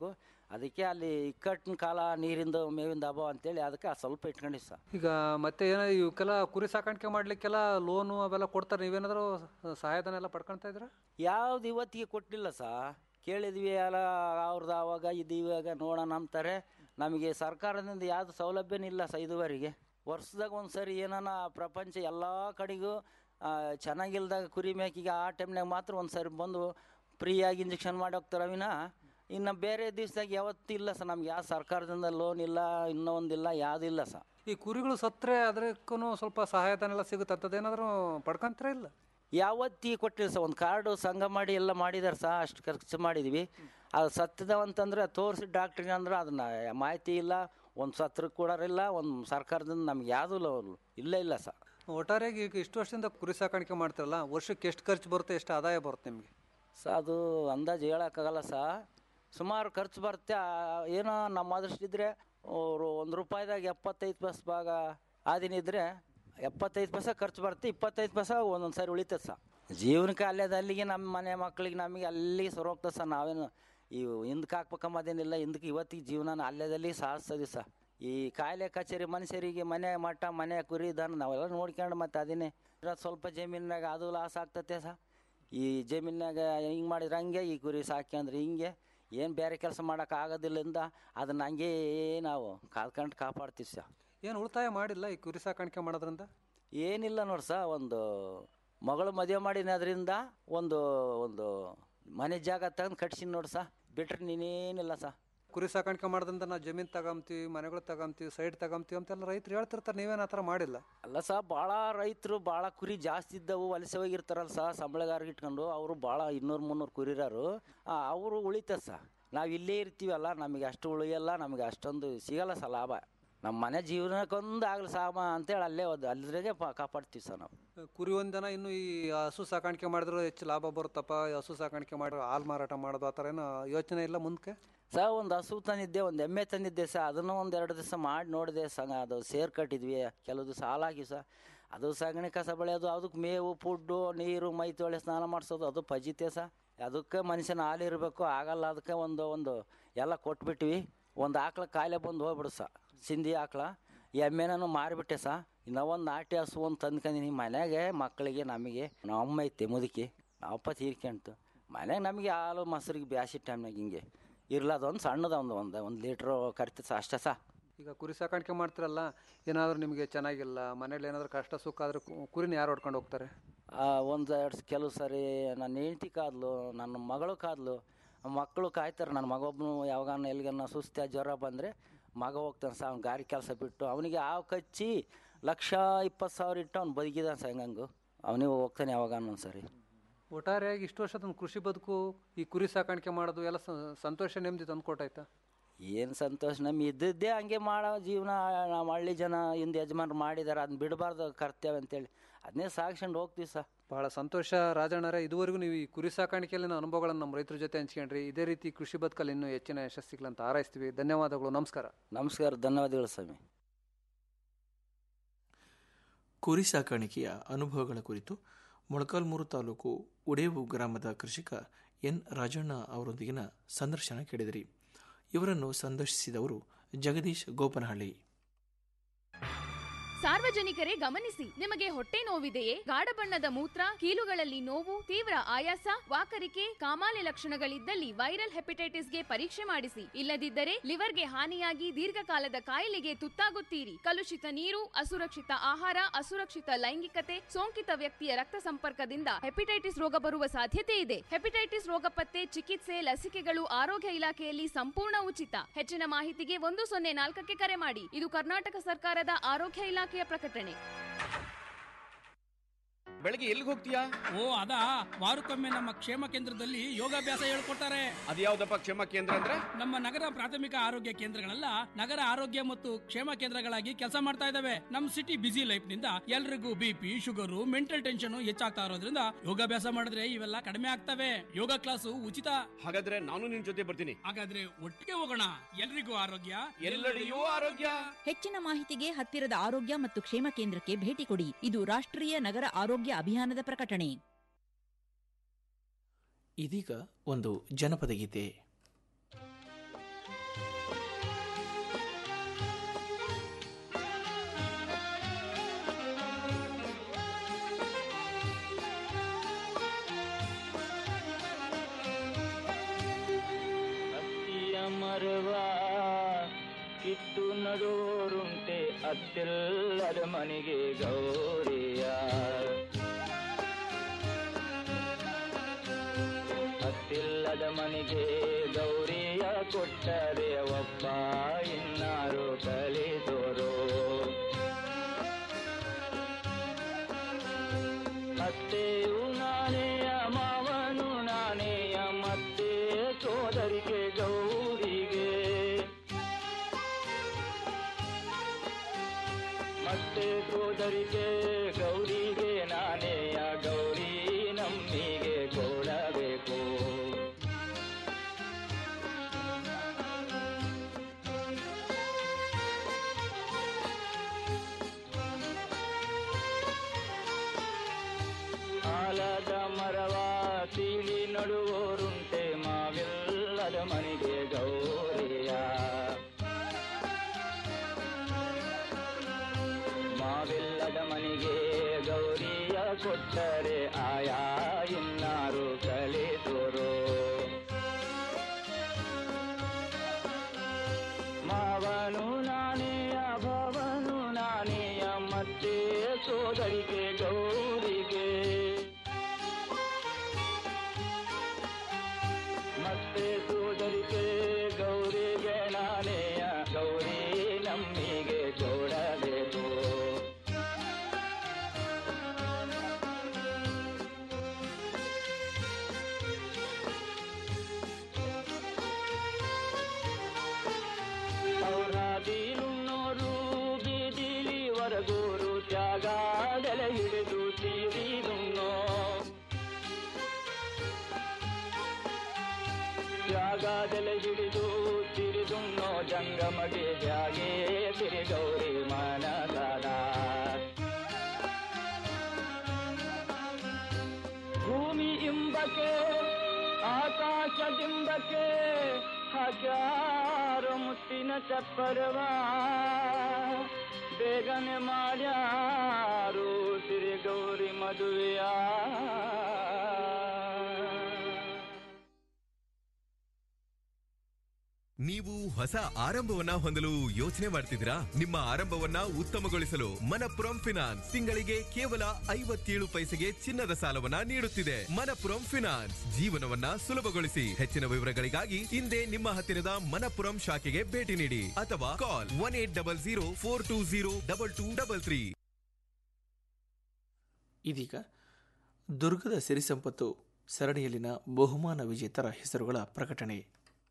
[SPEAKER 22] ಅದಕ್ಕೆ ಅಲ್ಲಿ ಇಕ್ಕಟ್ಟಿನ ಕಾಲ ನೀರಿಂದು ಮೇವಿಂದ ಅಭಾವ ಅಂತೇಳಿ ಅದಕ್ಕೆ ಸ್ವಲ್ಪ ಇಟ್ಕೊಂಡಿವಿ ಸರ್
[SPEAKER 21] ಈಗ ಮತ್ತೆ ಏನೋ ಇವಕ್ಕೆಲ್ಲ ಕುರಿ ಸಾಕಾಣಿಕೆ ಮಾಡ್ಲಿಕ್ಕೆಲ್ಲ ಲೋನು ಅವೆಲ್ಲ ಕೊಡ್ತಾರೆ ನೀವೇನಾದ್ರು ಸಹಾಯಧನ ಎಲ್ಲ ಪಡ್ಕೊಳ್ತಾ ಇದ್ರ
[SPEAKER 22] ಯಾವ್ದು ಇವತ್ತಿಗೆ ಕೊಟ್ಟಿಲ್ಲ ಸಾ ಕೇಳಿದ್ವಿ ಅಲ್ಲ ಅವ್ರದ್ದು ಆವಾಗ ಇದು ಇವಾಗ ನೋಡೋಣ ಅಂತಾರೆ ನಮಗೆ ಸರ್ಕಾರದಿಂದ ಯಾವ್ದು ಸೌಲಭ್ಯನೂ ಇಲ್ಲ ಸ ಇದುವರೆಗೆ ವರ್ಷದಾಗ ಒಂದು ಸರಿ ಏನಾನ ಪ್ರಪಂಚ ಎಲ್ಲ ಕಡೆಗೂ ಆ, ಚೆನ್ನಾಗಿಲ್ದಾಗ ಕುರಿ ಮೇಕಿಗೆ ಆ ಟೈಮ್ನಾಗ ಮಾತ್ರ ಒಂದು ಸರಿ ಬಂದು ಫ್ರೀಯಾಗಿ ಇಂಜೆಕ್ಷನ್ ಮಾಡಿ ಹೋಗ್ತಾರೆ ವಿನ ಇನ್ನು ಬೇರೆ ದಿವ್ಸದಾಗ ಯಾವತ್ತೂ ಇಲ್ಲ ಸರ್ ನಮ್ಗೆ ಯಾವ ಸರ್ಕಾರದಿಂದ ಲೋನ್ ಇಲ್ಲ ಇನ್ನೂ ಒಂದಿಲ್ಲ ಯಾವುದೂ ಇಲ್ಲ ಸರ್
[SPEAKER 21] ಈ ಕುರಿಗಳು ಸತ್ರೆ ಅದಕ್ಕೂ ಸ್ವಲ್ಪ ಸಹಾಯಧನ ಎಲ್ಲ ಸಿಗುತ್ತೆ ಅಂತದೇನಾದ್ರು ಪಡ್ಕೊಂತೀರಾ ಇಲ್ಲ
[SPEAKER 22] ಯಾವತ್ತಿಗೆ ಕೊಟ್ಟಿಲ್ಲ ಸರ್ ಒಂದು ಕಾರ್ಡು ಸಂಘ ಮಾಡಿ ಎಲ್ಲ ಮಾಡಿದಾರೆ ಸಹ ಅಷ್ಟು ಖರ್ಚು ಮಾಡಿದ್ವಿ ಅದು ಸತ್ತದವಂತಂದ್ರೆ ತೋರಿಸಿ ಡಾಕ್ಟ್ರಿಗೆ ಅಂದ್ರೆ ಅದನ್ನ ಮಾಹಿತಿ ಇಲ್ಲ ಒಂದು ಸತ್ರ ಕೊಡೋರಿಲ್ಲ ಒಂದು ಸರ್ಕಾರದಿಂದ ನಮ್ಗೆ ಯಾವುದೂ ಲೋನ್ ಇಲ್ಲ ಇಲ್ಲ ಸರ್
[SPEAKER 21] ಒಟ್ಟಾರೆಯಾಗಿ ಈಗ ಇಷ್ಟು ವರ್ಷದಿಂದ ಕುರಿ ಸಾಕಾಣಿಕೆ ಮಾಡ್ತಿರಲ್ಲ ವರ್ಷಕ್ಕೆ ಎಷ್ಟು ಖರ್ಚು ಬರುತ್ತೆ ಎಷ್ಟು ಆದಾಯ ಬರುತ್ತೆ ನಿಮಗೆ
[SPEAKER 22] ಸ ಅದು ಅಂದಾಜು ಹೇಳೋಕ್ಕಾಗಲ್ಲ ಸಹ ಸುಮಾರು ಖರ್ಚು ಬರುತ್ತೆ ಆ, ಏನೋ ನಮ್ಮ ಅದೃಷ್ಟ ಇದ್ದರೆ ಅವರು ಒಂದು ರೂಪಾಯಿದಾಗ ಎಪ್ಪತ್ತೈದು ಪೈಸೆ ಭಾಗ ಆದಿನಿದ್ರೆ ಎಪ್ಪತ್ತೈದು ಪೈಸೆ ಖರ್ಚು ಬರುತ್ತೆ ಇಪ್ಪತ್ತೈದು ಪೈಸೆ ಒಂದೊಂದು ಸಾರಿ ಉಳಿತದೆ ಸಹ ಜೀವನಕ್ಕೆ ಅಲ್ಲೇದು ಅಲ್ಲಿಗೆ ನಮ್ಮ ಮನೆ ಮಕ್ಕಳಿಗೆ ನಮಗೆ ಅಲ್ಲಿಗೆ ಸರೋಗ್ತದೆ ಸರ್ ನಾವೇನು ಇವು ಹಿಂದಕ್ಕೆ ಹಾಕ್ಬೇಕಂಬದೇನಿಲ್ಲ ಹಿಂದಕ್ಕೆ ಇವತ್ತಿಗೆ ಜೀವನ ಅಲ್ಲೇದಲ್ಲಿ ಸಾಧಿಸ್ತದೆ ಸರ್ ಈ ಕಾಯಿಲೆ ಕಚೇರಿ ಮನುಷ್ಯರಿಗೆ ಮನೆ ಮಠ ಮನೆ ಕುರಿ ದನ ನಾವೆಲ್ಲ ನೋಡ್ಕೊಂಡು ಮತ್ತೆ ಅದನ್ನೇ ಇರೋದ್ ಸ್ವಲ್ಪ ಜಮೀನಾಗ ಅದು ಲಾಸ್ ಆಗ್ತತೆ ಸರ್ ಈ ಜಮೀನಾಗ ಹಿಂಗೆ ಮಾಡಿದ್ರೆ ಹಂಗೆ ಈ ಕುರಿ ಸಾಕ್ಯಂದ್ರೆ ಹಿಂಗೆ ಏನು ಬೇರೆ ಕೆಲಸ ಮಾಡೋಕೆ ಆಗೋದಿಲ್ಲಿಂದ ಅದನ್ನ ಹಂಗೇ ನಾವು ಕಾದ್ಕೊಂಡು ಕಾಪಾಡ್ತೀವಿ ಸರ್
[SPEAKER 21] ಏನು ಉಳಿತಾಯ ಮಾಡಿಲ್ಲ ಈ ಕುರಿ ಸಾಕಾಣಿಕೆ ಮಾಡೋದ್ರಿಂದ
[SPEAKER 22] ಏನಿಲ್ಲ ನೋಡಿ ಸರ್ ಒಂದು ಮಗಳು ಮದುವೆ ಮಾಡಿನ ಅದರಿಂದ ಒಂದು ಒಂದು ಮನೆ ಜಾಗ ತಗೊಂಡು ಕಟ್ಸಿನಿ ನೋಡಿ ಸರ್ ಬಿಟ್ರೆ ನೀನೇನಿಲ್ಲ ಸರ್
[SPEAKER 21] ಕುರಿ ಸಾಕಾಣಿಕೆ ಮಾಡೋದ್ರಿಂದ ನಾವು ಜಮೀನು ತಗೊಂತೀವಿ ಮನೆಗಳು ತಗೊಂತೀವಿ ಸೈಡ್ ತಗೊಂತೀವಿ ಅಂತೆಲ್ಲ ರೈತರು ಹೇಳ್ತಿರ್ತಾರೆ ನೀವೇನು ಆ ಥರ ಮಾಡಿಲ್ಲ
[SPEAKER 22] ಅಲ್ಲ ಸಹ ಭಾಳ ರೈತರು ಭಾಳ ಕುರಿ ಜಾಸ್ತಿ ಇದ್ದವು ವಲಸೆ ಹೋಗಿರ್ತಾರಲ್ಲ ಸಹ ಸಂಬಳಗಾರ ಇಟ್ಕೊಂಡು ಅವರು ಭಾಳ ಇನ್ನೂರು ಮುನ್ನೂರು ಕುರಿರಾರು ಅವರು ಉಳಿತಾರೆ ಸಹ ನಾವು ಇಲ್ಲೇ ಇರ್ತೀವಲ್ಲ ನಮಗೆ ಅಷ್ಟು ಉಳಿಯಲ್ಲ ನಮಗೆ ಅಷ್ಟೊಂದು ಸಿಗಲ್ಲ ಸಹ ಲಾಭ ನಮ್ಮ ಮನೆ ಜೀವನಕ್ಕೊಂದು ಆಗಲಿ ಸಾಮ ಅಂತೇಳಿ ಅಲ್ಲೇ ಹೋದ್ ಅಲ್ಲಿದ್ರಾಗೆ ಪಾ ಕಾಪಾಡ್ತೀವಿ ಸರ್ ನಾವು
[SPEAKER 21] ಕುರಿ ಒಂದನ ಇನ್ನು ಈ ಹಸು ಸಾಕಾಣಿಕೆ ಮಾಡಿದ್ರೆ ಹೆಚ್ಚು ಲಾಭ ಬರುತ್ತಪ್ಪ ಈ ಹಸು ಸಾಕಾಣಿಕೆ ಮಾಡಿ ಹಾಲು ಮಾರಾಟ ಮಾಡೋದು ಆ ಥರ ಏನೋ ಯೋಚನೆ ಇಲ್ಲ ಮುಂದಕ್ಕೆ
[SPEAKER 22] ಸಹ ಒಂದು ಹಸು ತಂದಿದ್ದೆ ಒಂದು ಎಮ್ಮೆ ತಂದಿದ್ದೆ ಸಹ ಅದನ್ನು ಒಂದು ಎರಡು ದಿವಸ ಮಾಡಿ ನೋಡಿದೆ ಸಂಗ ಅದು ಸೇರ್ ಕಟ್ಟಿದ್ವಿ ಕೆಲವು ದಿವಸ ಹಾಲಾಗಿ ಸಹ ಅದು ಸಗಣಿ ಕಸ ಬೆಳೆಯೋದು ಅದಕ್ಕೆ ಮೇವು ಫುಡ್ಡು ನೀರು ಮೈ ತೊಳೆ ಸ್ನಾನ ಮಾಡಿಸೋದು ಅದು ಫಜಿತೆ ಸಹ ಅದಕ್ಕೆ ಮನುಷ್ಯನ ಹಾಲು ಇರಬೇಕು ಆಗಲ್ಲ ಅದಕ್ಕೆ ಒಂದು ಒಂದು ಎಲ್ಲ ಕೊಟ್ಬಿಟ್ವಿ ಒಂದು ಆಕಳ ಕಾಯಿಲೆ ಬಂದು ಹೋಗ್ಬಿಡು ಸಹ ಸಿಂಧಿ ಆಕಳ ಎಮ್ಮೆನೂ ಮಾರಿಬಿಟ್ಟೆ ಸಹ ಇನ್ನೂ ಒಂದು ನಾಟಿ ಹಸು ಒಂದು ತಂದ್ಕೊಂಡಿನಿ ಮನೆಗೆ ಮಕ್ಕಳಿಗೆ ನಮಗೆ ನಮ್ಮ ಅಮ್ಮ ಐತೆ ಮುದುಕಿ ನಾವಪ್ಪ ತೀರ್ಕೊಂತು ಮನೆಗೆ ನಮಗೆ ಹಾಲು ಮೊಸರಿಗೆ ಬ್ಯಾಸಿ ಟೈಮ್ನಾಗ ಹಿಂಗೆ ಇರಲ್ಲ ಅದೊಂದು ಸಣ್ಣದ ಒಂದು ಒಂದು ಒಂದು ಲೀಟ್ರು ಕರಿತದೆ ಸಹ ಅಷ್ಟೇ ಸಹ
[SPEAKER 21] ಈಗ ಕುರಿ ಸಾಕಾಣಿಕೆ ಮಾಡ್ತಿರಲ್ಲ ಏನಾದರೂ ನಿಮಗೆ ಚೆನ್ನಾಗಿಲ್ಲ ಮನೇಲಿ ಏನಾದರೂ ಕಷ್ಟ ಸುಖ ಆದ್ರೆ ಕು- ಕುರಿನ ಯಾರು ಹೊಡ್ಕೊಂಡು ಹೋಗ್ತಾರೆ
[SPEAKER 22] ಒಂದು ಎರಡು ಕೆಲವು ಸರಿ ನನ್ನ ಹೆಂಡ್ತಿ ಕಾದ್ಲು ನನ್ನ ಮಗಳು ಕಾದ್ಲು ಮಕ್ಕಳು ಕಾಯ್ತಾರೆ ನನ್ನ ಮಗೊಬ್ಬನು ಯಾವಾಗನ ಎಲ್ಲಿಗನ್ನ ಸುಸ್ತ ಜ್ವರ ಬಂದರೆ ಮಗ ಹೋಗ್ತಾನೆ ಸಹ ಅವ್ನು ಗಾರಿ ಕೆಲಸ ಬಿಟ್ಟು ಅವನಿಗೆ ಹಾವು ಕಚ್ಚಿ ಲಕ್ಷ ಇಪ್ಪತ್ತು ಸಾವಿರ ಇಟ್ಟು ಅವ್ನು ಬದುಕಿದಾನೆ ಸಹ ಹಂಗಂಗು ಅವನಿಗೆ ಹೋಗ್ತಾನೆ ಯಾವಾಗನ ಒಂದು ಸರಿ
[SPEAKER 21] ಒಟ್ಟಾರೆಯಾಗಿ ಇಷ್ಟು ವರ್ಷದ ಒಂದು ಕೃಷಿ ಬದುಕು ಈ ಕುರಿ ಸಾಕಾಣಿಕೆ ಮಾಡೋದು ಎಲ್ಲ ಸ- ಸಂತೋಷ ನೆಮ್ಮದಿ ತಂದು ಕೊಟ್ಟಾಯ್ತಾ
[SPEAKER 22] ಏನು ಸಂತೋಷ ನಮ್ಗೆ ಇದ್ದದ್ದೇ ಹಂಗೆ ಮಾಡೋ ಜೀವನ ನಮ್ಮ ಹಳ್ಳಿ ಜನ ಹಿಂದೆ ಯಜಮಾನ್ರು ಮಾಡಿದ್ದಾರೆ ಅದನ್ನ ಬಿಡಬಾರ್ದು ಕರ್ತೇವೆ ಅಂತೇಳಿ ಅದನ್ನೇ ಸಾಕ್ಸ್ಕೊಂಡು ಹೋಗ್ತೀವಿ ಸಹ
[SPEAKER 21] ಬಹಳ ಸಂತೋಷ ರಾಜಣ್ಣರೇ ಇದುವರೆಗೂ ನೀವು ಈ ಕುರಿ ಸಾಕಾಣಿಕೆಯಲ್ಲಿನ ಅನುಭವಗಳನ್ನು ನಮ್ಮ ರೈತರ ಜೊತೆ ಹಂಚ್ಕೊಂಡ್ರಿ ಇದೇ ರೀತಿ ಕೃಷಿ ಬದುಕಲ್ಲಿ ಇನ್ನೂ ಹೆಚ್ಚಿನ ಯಶಸ್ಸಿಗಳಂತ ಹಾರೈಸ್ತೀವಿ ಧನ್ಯವಾದಗಳು ನಮಸ್ಕಾರ
[SPEAKER 22] ನಮಸ್ಕಾರ ಧನ್ಯವಾದಗಳು ಸ್ವಾಮಿ
[SPEAKER 16] ಕುರಿ ಸಾಕಾಣಿಕೆಯ ಅನುಭವಗಳ ಕುರಿತು ಮೊಳಕಾಲ್ಮೂರು ತಾಲೂಕು ಉಡೇವು ಗ್ರಾಮದ ಕೃಷಿಕ ಎನ್ ರಾಜಣ್ಣ ಅವರೊಂದಿಗಿನ ಸಂದರ್ಶನ ಕೇಳಿದಿರಿ ಇವರನ್ನು ಸಂದರ್ಶಿಸಿದವರು ಜಗದೀಶ್ ಗೋಪನಹಳ್ಳಿ
[SPEAKER 18] ಸಾರ್ವಜನಿಕರೇ ಗಮನಿಸಿ ನಿಮಗೆ ಹೊಟ್ಟೆ ನೋವಿದೆಯೇ ಗಾಢ ಬಣ್ಣದ ಮೂತ್ರ ಕೀಲುಗಳಲ್ಲಿ ನೋವು ತೀವ್ರ ಆಯಾಸ ವಾಕರಿಕೆ ಕಾಮಾಲೆ ಲಕ್ಷಣಗಳಿದ್ದಲ್ಲಿ ವೈರಲ್ ಹೆಪಟೈಟಿಸ್ಗೆ ಪರೀಕ್ಷೆ ಮಾಡಿಸಿ ಇಲ್ಲದಿದ್ದರೆ ಲಿವರ್ಗೆ ಹಾನಿಯಾಗಿ ದೀರ್ಘಕಾಲದ ಕಾಯಿಲೆಗೆ ತುತ್ತಾಗುತ್ತೀರಿ ಕಲುಷಿತ ನೀರು ಅಸುರಕ್ಷಿತ ಆಹಾರ ಅಸುರಕ್ಷಿತ ಲೈಂಗಿಕತೆ ಸೋಂಕಿತ ವ್ಯಕ್ತಿಯ ರಕ್ತ ಸಂಪರ್ಕದಿಂದ ಹೆಪಟೈಟಿಸ್ ರೋಗ ಬರುವ ಸಾಧ್ಯತೆ ಇದೆ ಹೆಪಟೈಟಿಸ್ ರೋಗ ಪತ್ತೆ ಚಿಕಿತ್ಸೆ ಲಸಿಕೆಗಳು ಆರೋಗ್ಯ ಇಲಾಖೆಯಲ್ಲಿ ಸಂಪೂರ್ಣ ಉಚಿತ ಹೆಚ್ಚಿನ ಮಾಹಿತಿಗೆ ಒಂದು ಸೊನ್ನೆ ನಾಲ್ಕಕ್ಕೆ ಕರೆ ಮಾಡಿ ಇದು ಕರ್ನಾಟಕ ಸರ್ಕಾರದ ಆರೋಗ್ಯ ಇಲಾಖೆಯ ಪ್ರಕಟಣೆ
[SPEAKER 19] ಬೆಳಗ್ಗೆ ಎಲ್ಲಿಗೆ ಹೋಗ್ತೀಯಾ
[SPEAKER 10] ಓ ಅದಾ ವಾರಕ್ಕೊಮ್ಮೆ ನಮ್ಮ ಕ್ಷೇಮ ಕೇಂದ್ರದಲ್ಲಿ ಯೋಗಾಭ್ಯಾಸ ಹೇಳ್ಕೊಡ್ತಾರೆ
[SPEAKER 19] ಅದ್ಯಾವ್ದಪ್ಪ ಕ್ಷೇಮ ಕೇಂದ್ರ ಅಂದ್ರೆ
[SPEAKER 10] ನಮ್ಮ ನಗರ ಪ್ರಾಥಮಿಕ ಆರೋಗ್ಯ ಕೇಂದ್ರಗಳೆಲ್ಲ ನಗರ ಆರೋಗ್ಯ ಮತ್ತು ಕ್ಷೇಮ ಕೇಂದ್ರಗಳಾಗಿ ಕೆಲಸ ಮಾಡ್ತಾ ಇದಾವೆ ನಮ್ ಸಿಟಿ ಬಿಸಿ ಲೈಫ್ ನಿಂದ ಎಲ್ರಿಗೂ ಬಿಪಿ ಶುಗರು ಮೆಂಟಲ್ ಟೆನ್ಷನ್ ಹೆಚ್ಚಾಗ್ತಾ ಇರೋದ್ರಿಂದ ಯೋಗಾಭ್ಯಾಸ ಮಾಡಿದ್ರೆ ಇವೆಲ್ಲ ಕಡಿಮೆ ಆಗ್ತವೆ ಯೋಗ ಕ್ಲಾಸು ಉಚಿತ
[SPEAKER 19] ಹಾಗಾದ್ರೆ ನಾನು ನಿನ್ ಜೊತೆ ಬರ್ತೀನಿ
[SPEAKER 10] ಹಾಗಾದ್ರೆ ಒಟ್ಟಿಗೆ ಹೋಗೋಣ ಎಲ್ರಿಗೂ ಆರೋಗ್ಯ
[SPEAKER 19] ಎಲ್ಲೆಡೆಯೂ ಆರೋಗ್ಯ
[SPEAKER 14] ಹೆಚ್ಚಿನ ಮಾಹಿತಿಗೆ ಹತ್ತಿರದ ಆರೋಗ್ಯ ಮತ್ತು ಕ್ಷೇಮ ಕೇಂದ್ರಕ್ಕೆ ಭೇಟಿ ಕೊಡಿ ಇದು ರಾಷ್ಟ್ರೀಯ ನಗರ ಆರೋಗ್ಯ ಅಭಿಯಾನದ ಪ್ರಕಟಣೆ
[SPEAKER 16] ಇದೀಗ ಒಂದು ಜನಪದ ಗೀತೆ
[SPEAKER 1] ಮತ್ತಿಲ್ಲದ ಮನೆಗೆ ಗೌರಿಯ ಮತ್ತಿಲ್ಲದ ಮನೆಗೆ ಗೌರಿಯ ಕೊಟ್ಟರೆ ಒಬ್ಬ ಇನ್ನಾರು ಕಲಿತೋರು ಅತ್ತೆಯು ನಾನೆಯ ಮಾವನು ನಾನೆಯ ಮತ್ತೆ ಸೋದರಿಗೆ ಗೌರಿಗೆ ಮತ್ತೆ ಸೋದರಿಗೆ ಗೌರಿಗೆ ನಾನೆಯ ಗೌರಿ ನಮ್ಮಿಗೆ ಕೊಡಬೇಕು ಆಲದ ಮರವ ಸೀಳಿ ನಡುವೋರುಂಟೆ ಮಾವಿಲ್ಲದ ಮನೆಗೆ ಗೌರಿಯ ಮಾವಿಲ್ಲದ ಮನೆಗೆ ಗೌರಿಯ ಕೊಟ್ಟರೆ ಆಯಾ ಇನ್ನಾರು ಕಲಿತೋರು ಮಾವನು ನಾನೆಯ ಭವನು ನಾನೆಯ ಮತ್ತೆ ಸೋದರಿಗೆ ಗೌರಿಗೆ ಮತ್ತೆ ಸೋದರಿಗೆ ಗೌರಿಗೆ ನಾನೆಯ ಗೌರಿ ನಮ್ಮಿಗೆ ಕೊಡಬೇಕು ಸೌರಾದೀನುನ್ನೋರು ಬೀದಿಲಿ ವರಗೂರು ತ್ಯಾಗಾದಲ ಹಿಡಿದು ತೀರಿದುನ್ನೋ ತ್ಯಾಗಾದಲ ಹಿಡಿದು ತಿರಿದುನ್ನೋ ಜಂಗಮಗೆ ಜಾಗೆ ತಿರುಗೌರಿ ಮನದಾದ ಭೂಮಿ ಇಂಬಕ್ಕೆ ಆಕಾಶದಿಂಬಕ್ಕೆ ಹಾಕ್ಯಾರೋ ಮುತ್ತಿನ ಚಪ್ಪರವ ಬೇಗನೆ ಮಾಡ್ಯಾರು ಸಿರಿ ಗೌರಿ ಮದುವೆಯ
[SPEAKER 12] ನೀವು ಹೊಸ ಆರಂಭವನ್ನ ಹೊಂದಲು ಯೋಚನೆ ಮಾಡ್ತಿದ್ದೀರಾ ನಿಮ್ಮ ಆರಂಭವನ್ನ ಉತ್ತಮಗೊಳಿಸಲು ಮನಪುರಂ ಫಿನಾನ್ಸ್ ತಿಂಗಳಿಗೆ ಕೇವಲ ಐವತ್ತೇಳು ಪೈಸೆಗೆ ಚಿನ್ನದ ಸಾಲವನ್ನ ನೀಡುತ್ತಿದೆ ಮನಪುರಂ ಫಿನಾನ್ಸ್ ಜೀವನವನ್ನ ಸುಲಭಗೊಳಿಸಿ ಹೆಚ್ಚಿನ ವಿವರಗಳಿಗಾಗಿ ಹಿಂದೆ ನಿಮ್ಮ ಹತ್ತಿರದ ಮನಪುರಂ ಶಾಖೆಗೆ ಭೇಟಿ ನೀಡಿ ಅಥವಾ call one eight double zero four two zero double two double three
[SPEAKER 16] ಇದೀಗ ದುರ್ಗದ ಸಿರಿ ಸಂಪತ್ತು ಸರಣಿಯಲ್ಲಿನ ಬಹುಮಾನ ವಿಜೇತರ ಹೆಸರುಗಳ ಪ್ರಕಟಣೆ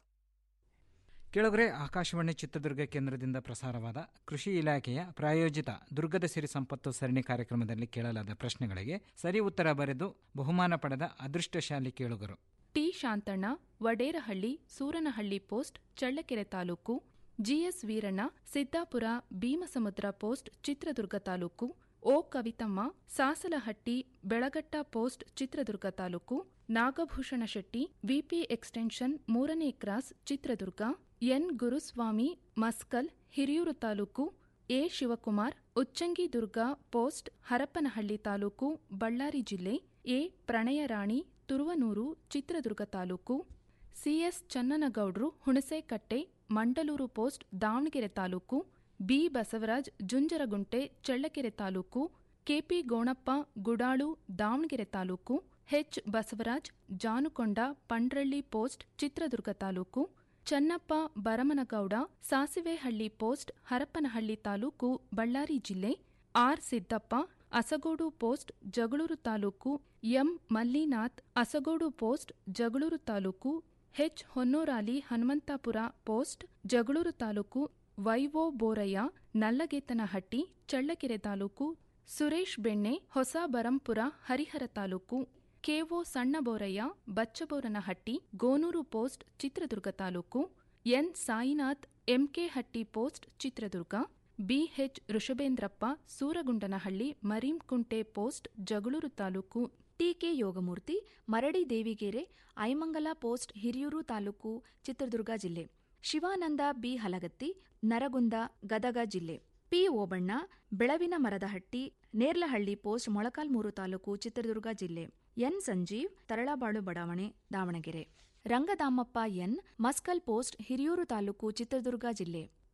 [SPEAKER 2] ಕೆಳಗರೆ ಆಕಾಶವಾಣಿ ಚಿತ್ರದುರ್ಗ ಕೇಂದ್ರದಿಂದ ಪ್ರಸಾರವಾದ ಕೃಷಿ ಇಲಾಖೆಯ ಪ್ರಾಯೋಜಿತ ದುರ್ಗದ ಸಿರಿ ಸಂಪತ್ತು ಸರಣಿ ಕಾರ್ಯಕ್ರಮದಲ್ಲಿ ಕೇಳಲಾದ ಪ್ರಶ್ನೆಗಳಿಗೆ ಸರಿ ಉತ್ತರ ಬರೆದು ಬಹುಮಾನ ಪಡೆದ ಅದೃಷ್ಟಶಾಲಿ ಕೇಳುಗರು
[SPEAKER 23] T Shantanna Vaderahalli Suranahalli post Challakere taluk GS Veeranna Siddapura Bheemasamudra post Chitradurga taluk O Kavithamma Sasalahatti Belagatta post Chitradurga taluk Nagabhushana Shetty VP extension ಮೂರನೇ cross Chitradurga N Guruswamy Maskal Hiriyur taluk A Shivakumar Ucchangidurga post Harapanahalli taluk Ballari ಜಿಲ್ಲೆ A Pranayarani Turuvanur Chitradurga taluk CS Channanagoudru Hunasekatte Mandalur post Davanagere taluk B Basavaraj Junjaragunte Challakere taluk KP Gonappa Gudalu Davanagere taluk H Basavaraj Janukonda Pandrahalli post Chitradurga taluk Channappa Baramanagouda Sasivehalli post Harapanahalli taluk Ballari ಜಿಲ್ಲೆ R Siddappa Asagodu post Jagalur taluk M Mallinath Asagodu post Jagalur taluk H Honnurali Hanumanthapura post Jagalur taluk Y O Boraiah Nallagethanahatti Challakere taluk Suresh Benne Hosa Barampura Harihara taluk K O Sannaboraiah Bachchaboranahatti Gonur post Chitradurga taluk N Sainath MK Hatti post Chitradurga BH Rishabhendrappa Suragundanahalli Marikunte post Jagalur taluk
[SPEAKER 24] TK Yogamurthy Maradi Devigere Aimangala post Hiriyur taluk Chitradurga ಜಿಲ್ಲೆ Shivananda B Halagatti Naragund Gadag ಜಿಲ್ಲೆ P Obanna Belavina Maradahatti Nerlahalli post Molakalmuru taluk Chitradurga ಜಿಲ್ಲೆ N Sanjeev Taralabalu ಬಡಾವಣೆ Davanagere Rangadamappa N Maskal post Hiriyur taluk Chitradurga ಜಿಲ್ಲೆ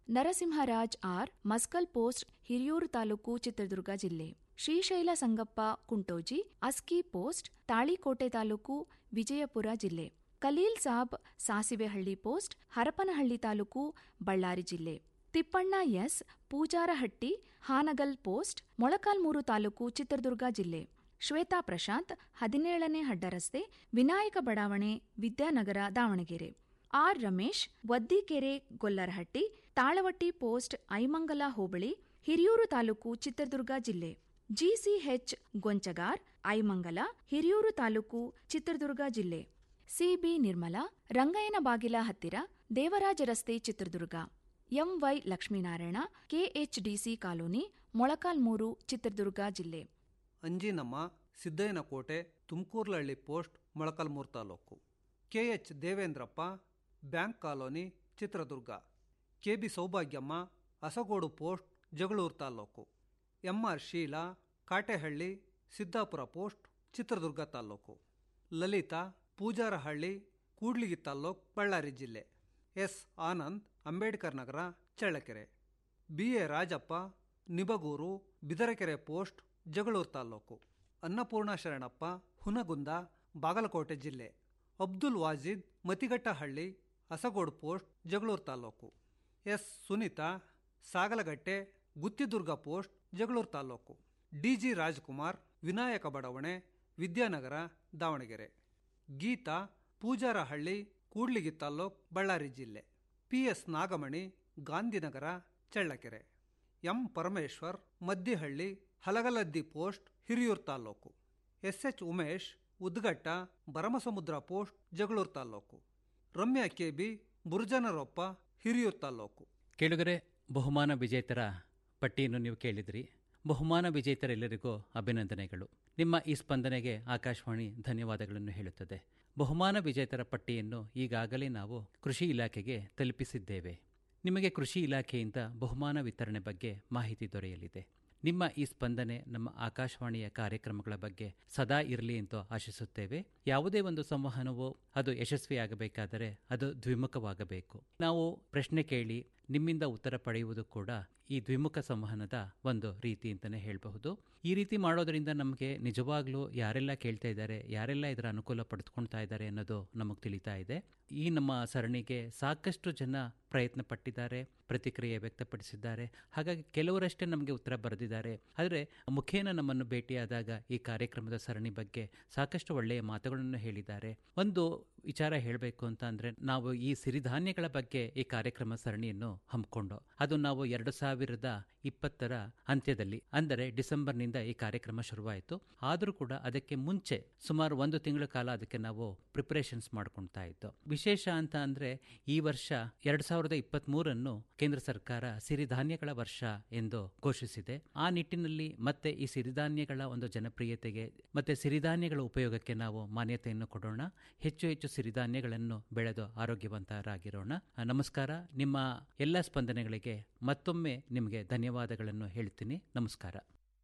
[SPEAKER 24] Narasimharaj R Maskal post Hiriyur taluk Chitradurga ಜಿಲ್ಲೆ Srishaila Sangappa Kuntoji Aski post Talikote taluk Vijayapura ಜಿಲ್ಲೆ Khaleel Sab Sasivehalli post Harapanahalli taluk Ballari ಜಿಲ್ಲೆ Thippanna S Pujarahatti Hanagal post Molakalmuru taluk Chitradurga ಜಿಲ್ಲೆ ಶ್ವೇತಾ ಪ್ರಶಾಂತ್ ಹದಿನೇಳನೇ ಹಡ್ಡ ರಸ್ತೆ ವಿನಾಯಕ ಬಡಾವಣೆ ವಿದ್ಯಾನಗರ ದಾವಣಗೆರೆ ಆರ್ ರಮೇಶ್ ವದ್ದಿಕೆರೆ ಗೊಲ್ಲರಹಟ್ಟಿ ತಾಳವಟ್ಟಿ ಪೋಸ್ಟ್ ಐಮಂಗಲ ಹೋಬಳಿ ಹಿರಿಯೂರು ತಾಲೂಕು ಚಿತ್ರದುರ್ಗ ಜಿಲ್ಲೆ ಜಿಸಿಎಚ್ ಗೊಂಚಗಾರ್ ಐಮಂಗಲ ಹಿರಿಯೂರು ತಾಲೂಕು ಚಿತ್ರದುರ್ಗ ಜಿಲ್ಲೆ ಸಿಬಿ ನಿರ್ಮಲಾ ರಂಗಯ್ಯನ ಬಾಗಿಲ ಹತ್ತಿರ ದೇವರಾಜ ರಸ್ತೆ Chitradurga MY Lakshminarayana KHDC colony Molakalmuru Chitradurga ಜಿಲ್ಲೆ
[SPEAKER 21] ಅಂಜಿನಮ್ಮ ಸಿದ್ದಯ್ಯನ ಕೋಟೆ Tumkurlahalli post Molakalmuru taluk K H Devendrappa bank colony Chitradurga K B Soubhagyamma Asagodu post Jagalur taluk M R Sheela Katehalli Siddapura post Chitradurga taluk Lalitha Pujarahalli Kudligi taluk Ballari ಜಿಲ್ಲೆ S Anand Ambedkar Nagar Challakere B A Rajappa Nibagur Bidarakere post Jagalur taluk Annapurna Sharanappa Hungund Bagalkot ಜಿಲ್ಲೆ Abdul Wajid Mathighattahalli Asagodu post Jagalur taluk S Sunitha Sagalagatte Guttidurga post Jagalur taluk DG Rajkumar Vinayaka ಬಡಾವಣೆ ವಿದ್ಯಾನಗರ ದಾವಣಗೆರೆ ಗೀತಾ ಪೂಜಾರಹಳ್ಳಿ ಕೂಡ್ಲಿಗಿ ತಾಲ್ಲೂಕು ಬಳ್ಳಾರಿ ಜಿಲ್ಲೆ P S Nagamani Gandhinagar Challakere M Parameshwar Maddihalli Halagaladdi post Hiriyur taluk S H Umesh Udgatta Bharamasamudra post Jagalur taluk Ramya KB Burjanaroppa Hiriyur taluk
[SPEAKER 3] ಕೇಳುಗರೆ ಬಹುಮಾನ ವಿಜೇತರ ಪಟ್ಟಿಯನ್ನು ನೀವು ಕೇಳಿದ್ರಿ ಬಹುಮಾನ ವಿಜೇತರೆಲ್ಲರಿಗೂ ಅಭಿನಂದನೆಗಳು ನಿಮ್ಮ ಈ ಸ್ಪಂದನೆಗೆ ಆಕಾಶವಾಣಿ ಧನ್ಯವಾದಗಳನ್ನು ಹೇಳುತ್ತದೆ ಬಹುಮಾನ ವಿಜೇತರ ಪಟ್ಟಿಯನ್ನು ಈಗಾಗಲೇ ನಾವು ಕೃಷಿ ಇಲಾಖೆಗೆ ತಲುಪಿಸಿದ್ದೇವೆ ನಿಮಗೆ ಕೃಷಿ ಇಲಾಖೆಯಿಂದ ಬಹುಮಾನ ವಿತರಣೆ ಬಗ್ಗೆ ಮಾಹಿತಿ ದೊರೆಯಲಿದೆ ನಿಮ್ಮ ಈ ಸ್ಪಂದನೆ ನಮ್ಮ ಆಕಾಶವಾಣಿಯ ಕಾರ್ಯಕ್ರಮಗಳ ಬಗ್ಗೆ ಸದಾ ಇರಲಿ ಎಂದು ಆಶಿಸುತ್ತೇವೆ ಯಾವುದೇ ಒಂದು ಸಂವಹನವು ಅದು ಯಶಸ್ವಿಯಾಗಬೇಕಾದರೆ ಅದು ದ್ವಿಮುಖವಾಗಬೇಕು ನಾವು ಪ್ರಶ್ನೆ ಕೇಳಿ ನಿಮ್ಮಿಂದ ಉತ್ತರ ಪಡೆಯುವುದು ಕೂಡ ಈ ದ್ವಿಮುಖ ಸಂವಹನದ ಒಂದು ರೀತಿ ಅಂತಲೇ ಹೇಳಬಹುದು ಈ ರೀತಿ ಮಾಡೋದರಿಂದ ನಮಗೆ ನಿಜವಾಗ್ಲೂ ಯಾರೆಲ್ಲ ಕೇಳ್ತಾ ಇದ್ದಾರೆ ಯಾರೆಲ್ಲ ಇದರ ಅನುಕೂಲ ಪಡೆದುಕೊಳ್ತಾ ಇದ್ದಾರೆ ಅನ್ನೋದು ನಮಗೆ ತಿಳಿತಾ ಇದೆ ಈ ನಮ್ಮ ಸರಣಿಗೆ ಸಾಕಷ್ಟು ಜನ ಪ್ರಯತ್ನ ಪಟ್ಟಿದ್ದಾರೆ ಪ್ರತಿಕ್ರಿಯೆ ವ್ಯಕ್ತಪಡಿಸಿದ್ದಾರೆ ಹಾಗಾಗಿ ಕೆಲವರಷ್ಟೇ ನಮಗೆ ಉತ್ತರ ಬರೆದಿದ್ದಾರೆ ಆದರೆ ಮುಖೇನ ನಮ್ಮನ್ನು ಭೇಟಿಯಾದಾಗ ಈ ಕಾರ್ಯಕ್ರಮದ ಸರಣಿ ಬಗ್ಗೆ ಸಾಕಷ್ಟು ಒಳ್ಳೆಯ ಮಾತುಗಳನ್ನು ಹೇಳಿದ್ದಾರೆ ಒಂದು ವಿಚಾರ ಹೇಳಬೇಕು ಅಂತ ಅಂದರೆ ನಾವು ಈ ಸಿರಿಧಾನ್ಯಗಳ ಬಗ್ಗೆ ಈ ಕಾರ್ಯಕ್ರಮ ಸರಣಿಯನ್ನು ಹಮ್ಮಿಕೊಂಡು ಅದು ನಾವು ಎರಡು ಸಾವಿರದ ಇಪ್ಪತ್ತರ ಅಂತ್ಯದಲ್ಲಿ ಅಂದರೆ ಡಿಸೆಂಬರ್ನಿಂದ ಈ ಕಾರ್ಯಕ್ರಮ ಶುರುವಾಯಿತು ಆದರೂ ಕೂಡ ಅದಕ್ಕೆ ಮುಂಚೆ ಸುಮಾರು ಒಂದು ತಿಂಗಳ ಕಾಲ ಅದಕ್ಕೆ ನಾವು ಪ್ರಿಪರೇಷನ್ಸ್ ಮಾಡ್ಕೊಳ್ತಾ ಇದ್ದು ವಿಶೇಷ ಅಂತ ಅಂದರೆ ಈ ವರ್ಷ ಎರಡು ಸಾವಿರದ ಇಪ್ಪತ್ತ್ಮೂರನ್ನು ಕೇಂದ್ರ ಸರ್ಕಾರ ಸಿರಿಧಾನ್ಯಗಳ ವರ್ಷ ಎಂದು ಘೋಷಿಸಿದೆ ಆ ನಿಟ್ಟಿನಲ್ಲಿ ಮತ್ತೆ ಈ ಸಿರಿಧಾನ್ಯಗಳ ಒಂದು ಜನಪ್ರಿಯತೆಗೆ ಮತ್ತೆ ಸಿರಿಧಾನ್ಯಗಳ ಉಪಯೋಗಕ್ಕೆ ನಾವು ಮಾನ್ಯತೆಯನ್ನು ಕೊಡೋಣ ಹೆಚ್ಚು ಹೆಚ್ಚು ಸಿರಿಧಾನ್ಯಗಳನ್ನು ಬೆಳೆದು ಆರೋಗ್ಯವಂತರಾಗಿರೋಣ ನಮಸ್ಕಾರ ನಿಮ್ಮ ಎಲ್ಲ ಸ್ಪಂದನೆಗಳಿಗೆ ಮತ್ತೊಮ್ಮೆ ನಿಮಗೆ ಧನ್ಯವಾದಗಳನ್ನು ಹೇಳ್ತೀನಿ ನಮಸ್ಕಾರ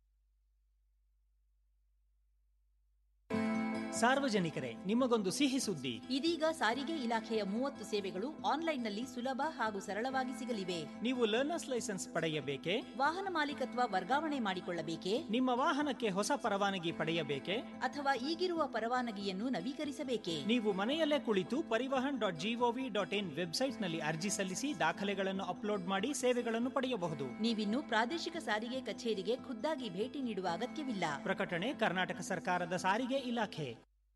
[SPEAKER 15] ಸಾರ್ವಜನಿಕರೇ ನಿಮಗೊಂದು ಸಿಹಿ ಸುದ್ದಿ
[SPEAKER 14] ಇದೀಗ ಸಾರಿಗೆ ಇಲಾಖೆಯ ಮೂವತ್ತು ಸೇವೆಗಳು ಆನ್ಲೈನ್ನಲ್ಲಿ ಸುಲಭ ಹಾಗೂ ಸರಳವಾಗಿ ಸಿಗಲಿವೆ
[SPEAKER 15] ನೀವು ಲರ್ನರ್ಸ್ ಲೈಸೆನ್ಸ್ ಪಡೆಯಬೇಕೆ
[SPEAKER 14] ವಾಹನ ಮಾಲೀಕತ್ವ ವರ್ಗಾವಣೆ ಮಾಡಿಕೊಳ್ಳಬೇಕೆ
[SPEAKER 15] ನಿಮ್ಮ ವಾಹನಕ್ಕೆ ಹೊಸ ಪರವಾನಗಿ ಪಡೆಯಬೇಕೆ
[SPEAKER 14] ಅಥವಾ ಈಗಿರುವ ಪರವಾನಗಿಯನ್ನು ನವೀಕರಿಸಬೇಕೆ
[SPEAKER 15] ನೀವು ಮನೆಯಲ್ಲೇ ಕುಳಿತು Parivahan dot G O V dot in ವೆಬ್ಸೈಟ್ನಲ್ಲಿ ಅರ್ಜಿ ಸಲ್ಲಿಸಿ ದಾಖಲೆಗಳನ್ನು ಅಪ್ಲೋಡ್ ಮಾಡಿ ಸೇವೆಗಳನ್ನು ಪಡೆಯಬಹುದು
[SPEAKER 14] ನೀವಿನ್ನು ಪ್ರಾದೇಶಿಕ ಸಾರಿಗೆ ಕಚೇರಿಗೆ ಖುದ್ದಾಗಿ ಭೇಟಿ ನೀಡುವ ಅಗತ್ಯವಿಲ್ಲ
[SPEAKER 15] ಪ್ರಕಟಣೆ ಕರ್ನಾಟಕ ಸರ್ಕಾರದ ಸಾರಿಗೆ ಇಲಾಖೆ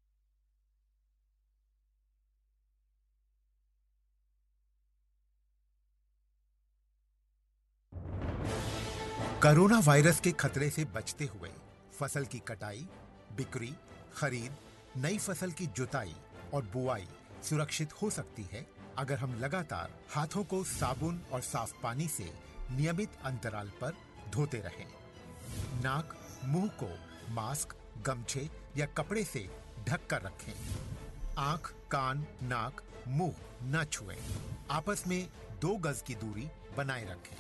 [SPEAKER 4] कोरोना वायरस के खतरे से बचते हुए फसल की कटाई बिक्री खरीद नई फसल की जुताई और बुआई सुरक्षित हो सकती है अगर हम लगातार हाथों को साबुन और साफ पानी से नियमित अंतराल पर धोते रहें। नाक मुंह को मास्क गमछे या कपड़े से ढक कर रखें आंख कान नाक मुंह न छुएं। आपस में दो गज की दूरी बनाए रखें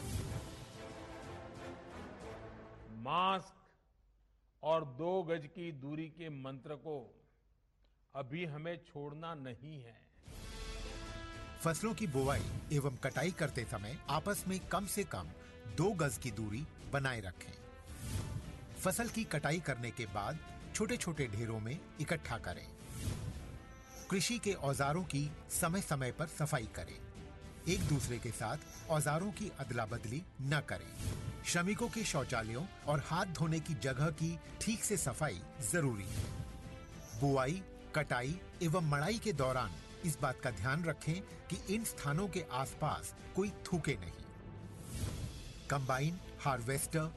[SPEAKER 5] मास्क और दो गज की दूरी के मंत्र को अभी हमें छोड़ना नहीं है
[SPEAKER 4] फसलों की बुवाई एवं कटाई करते समय आपस में कम से कम दो गज की दूरी बनाए रखें फसल की कटाई करने के बाद छोटे छोटे ढेरों में इकट्ठा करें कृषि के औजारों की समय समय पर सफाई करें एक दूसरे के साथ औजारों की अदला बदली न करें श्रमिकों के शौचालयों और हाथ धोने की जगह की ठीक से सफाई जरूरी है बुआई कटाई एवं मड़ाई के दौरान इस बात का ध्यान रखें कि इन स्थानों के आसपास कोई थूके नहीं कंबाइन हार्वेस्टर